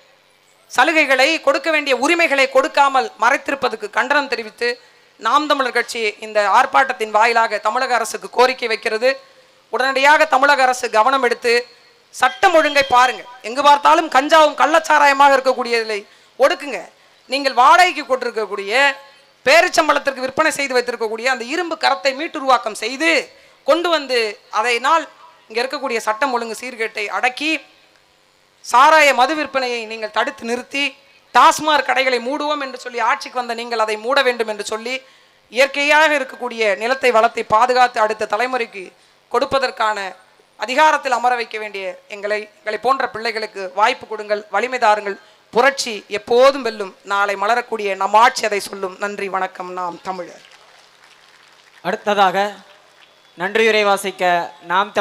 சலுகைகளை கொடுக்க வேண்டிய உரிமைகளை கொடுக்காமல் மறைத்திருப்பதுக்கு கண்டனம் தெரிவித்து நாம் தமிழர் கட்சி இந்த ஆர்ப்பாட்டத்தின் வாயிலாக தமிழக அரசுக்கு கோரிக்கை வைக்கிறது உடனடியாக தமிழக அரசு கவனம் எடுத்து சட்டம் ஒழுங்கை பாருங்க எங்கு பார்த்தாலும் கஞ்சாவும் கள்ளச்சாராயமாக இருக்கக்கூடியதை ஒடுக்குங்க நீங்கள் வாடகைக்கு கொண்டிருக்கக்கூடிய பேரிச்சம்பளத்திற்கு விற்பனை செய்து வைத்திருக்கக்கூடிய அந்த இரும்பு கரத்தை மீட்டுருவாக்கம் செய்து கொண்டு வந்து அதைனால் இங்கே இருக்கக்கூடிய சட்டம் ஒழுங்கு சீர்கேட்டை அடக்கி சாராய மது விற்பனையை நீங்கள் தடுத்து நிறுத்தி டாஸ்மாக் கடைகளை மூடுவோம் என்று சொல்லி ஆட்சிக்கு வந்த நீங்கள் அதை மூட வேண்டும் என்று சொல்லி இயற்கையாக இருக்கக்கூடிய நிலத்தை வளத்தை பாதுகாத்து அடுத்த தலைமுறைக்கு கொடுப்பதற்கான அதிகாரத்தில் அமர வைக்க வேண்டிய எங்களை எங்களை போன்ற பிள்ளைகளுக்கு வாய்ப்பு கொடுங்கள் வலிமை தாருங்கள் புரட்சி எப்போதும் வெல்லும் நாளை மலரக்கூடிய நம் ஆட்சி அதை சொல்லும் நன்றி வணக்கம் நாம் தமிழர் அடுத்ததாக நன்றியுரை வாசிக்க நாம்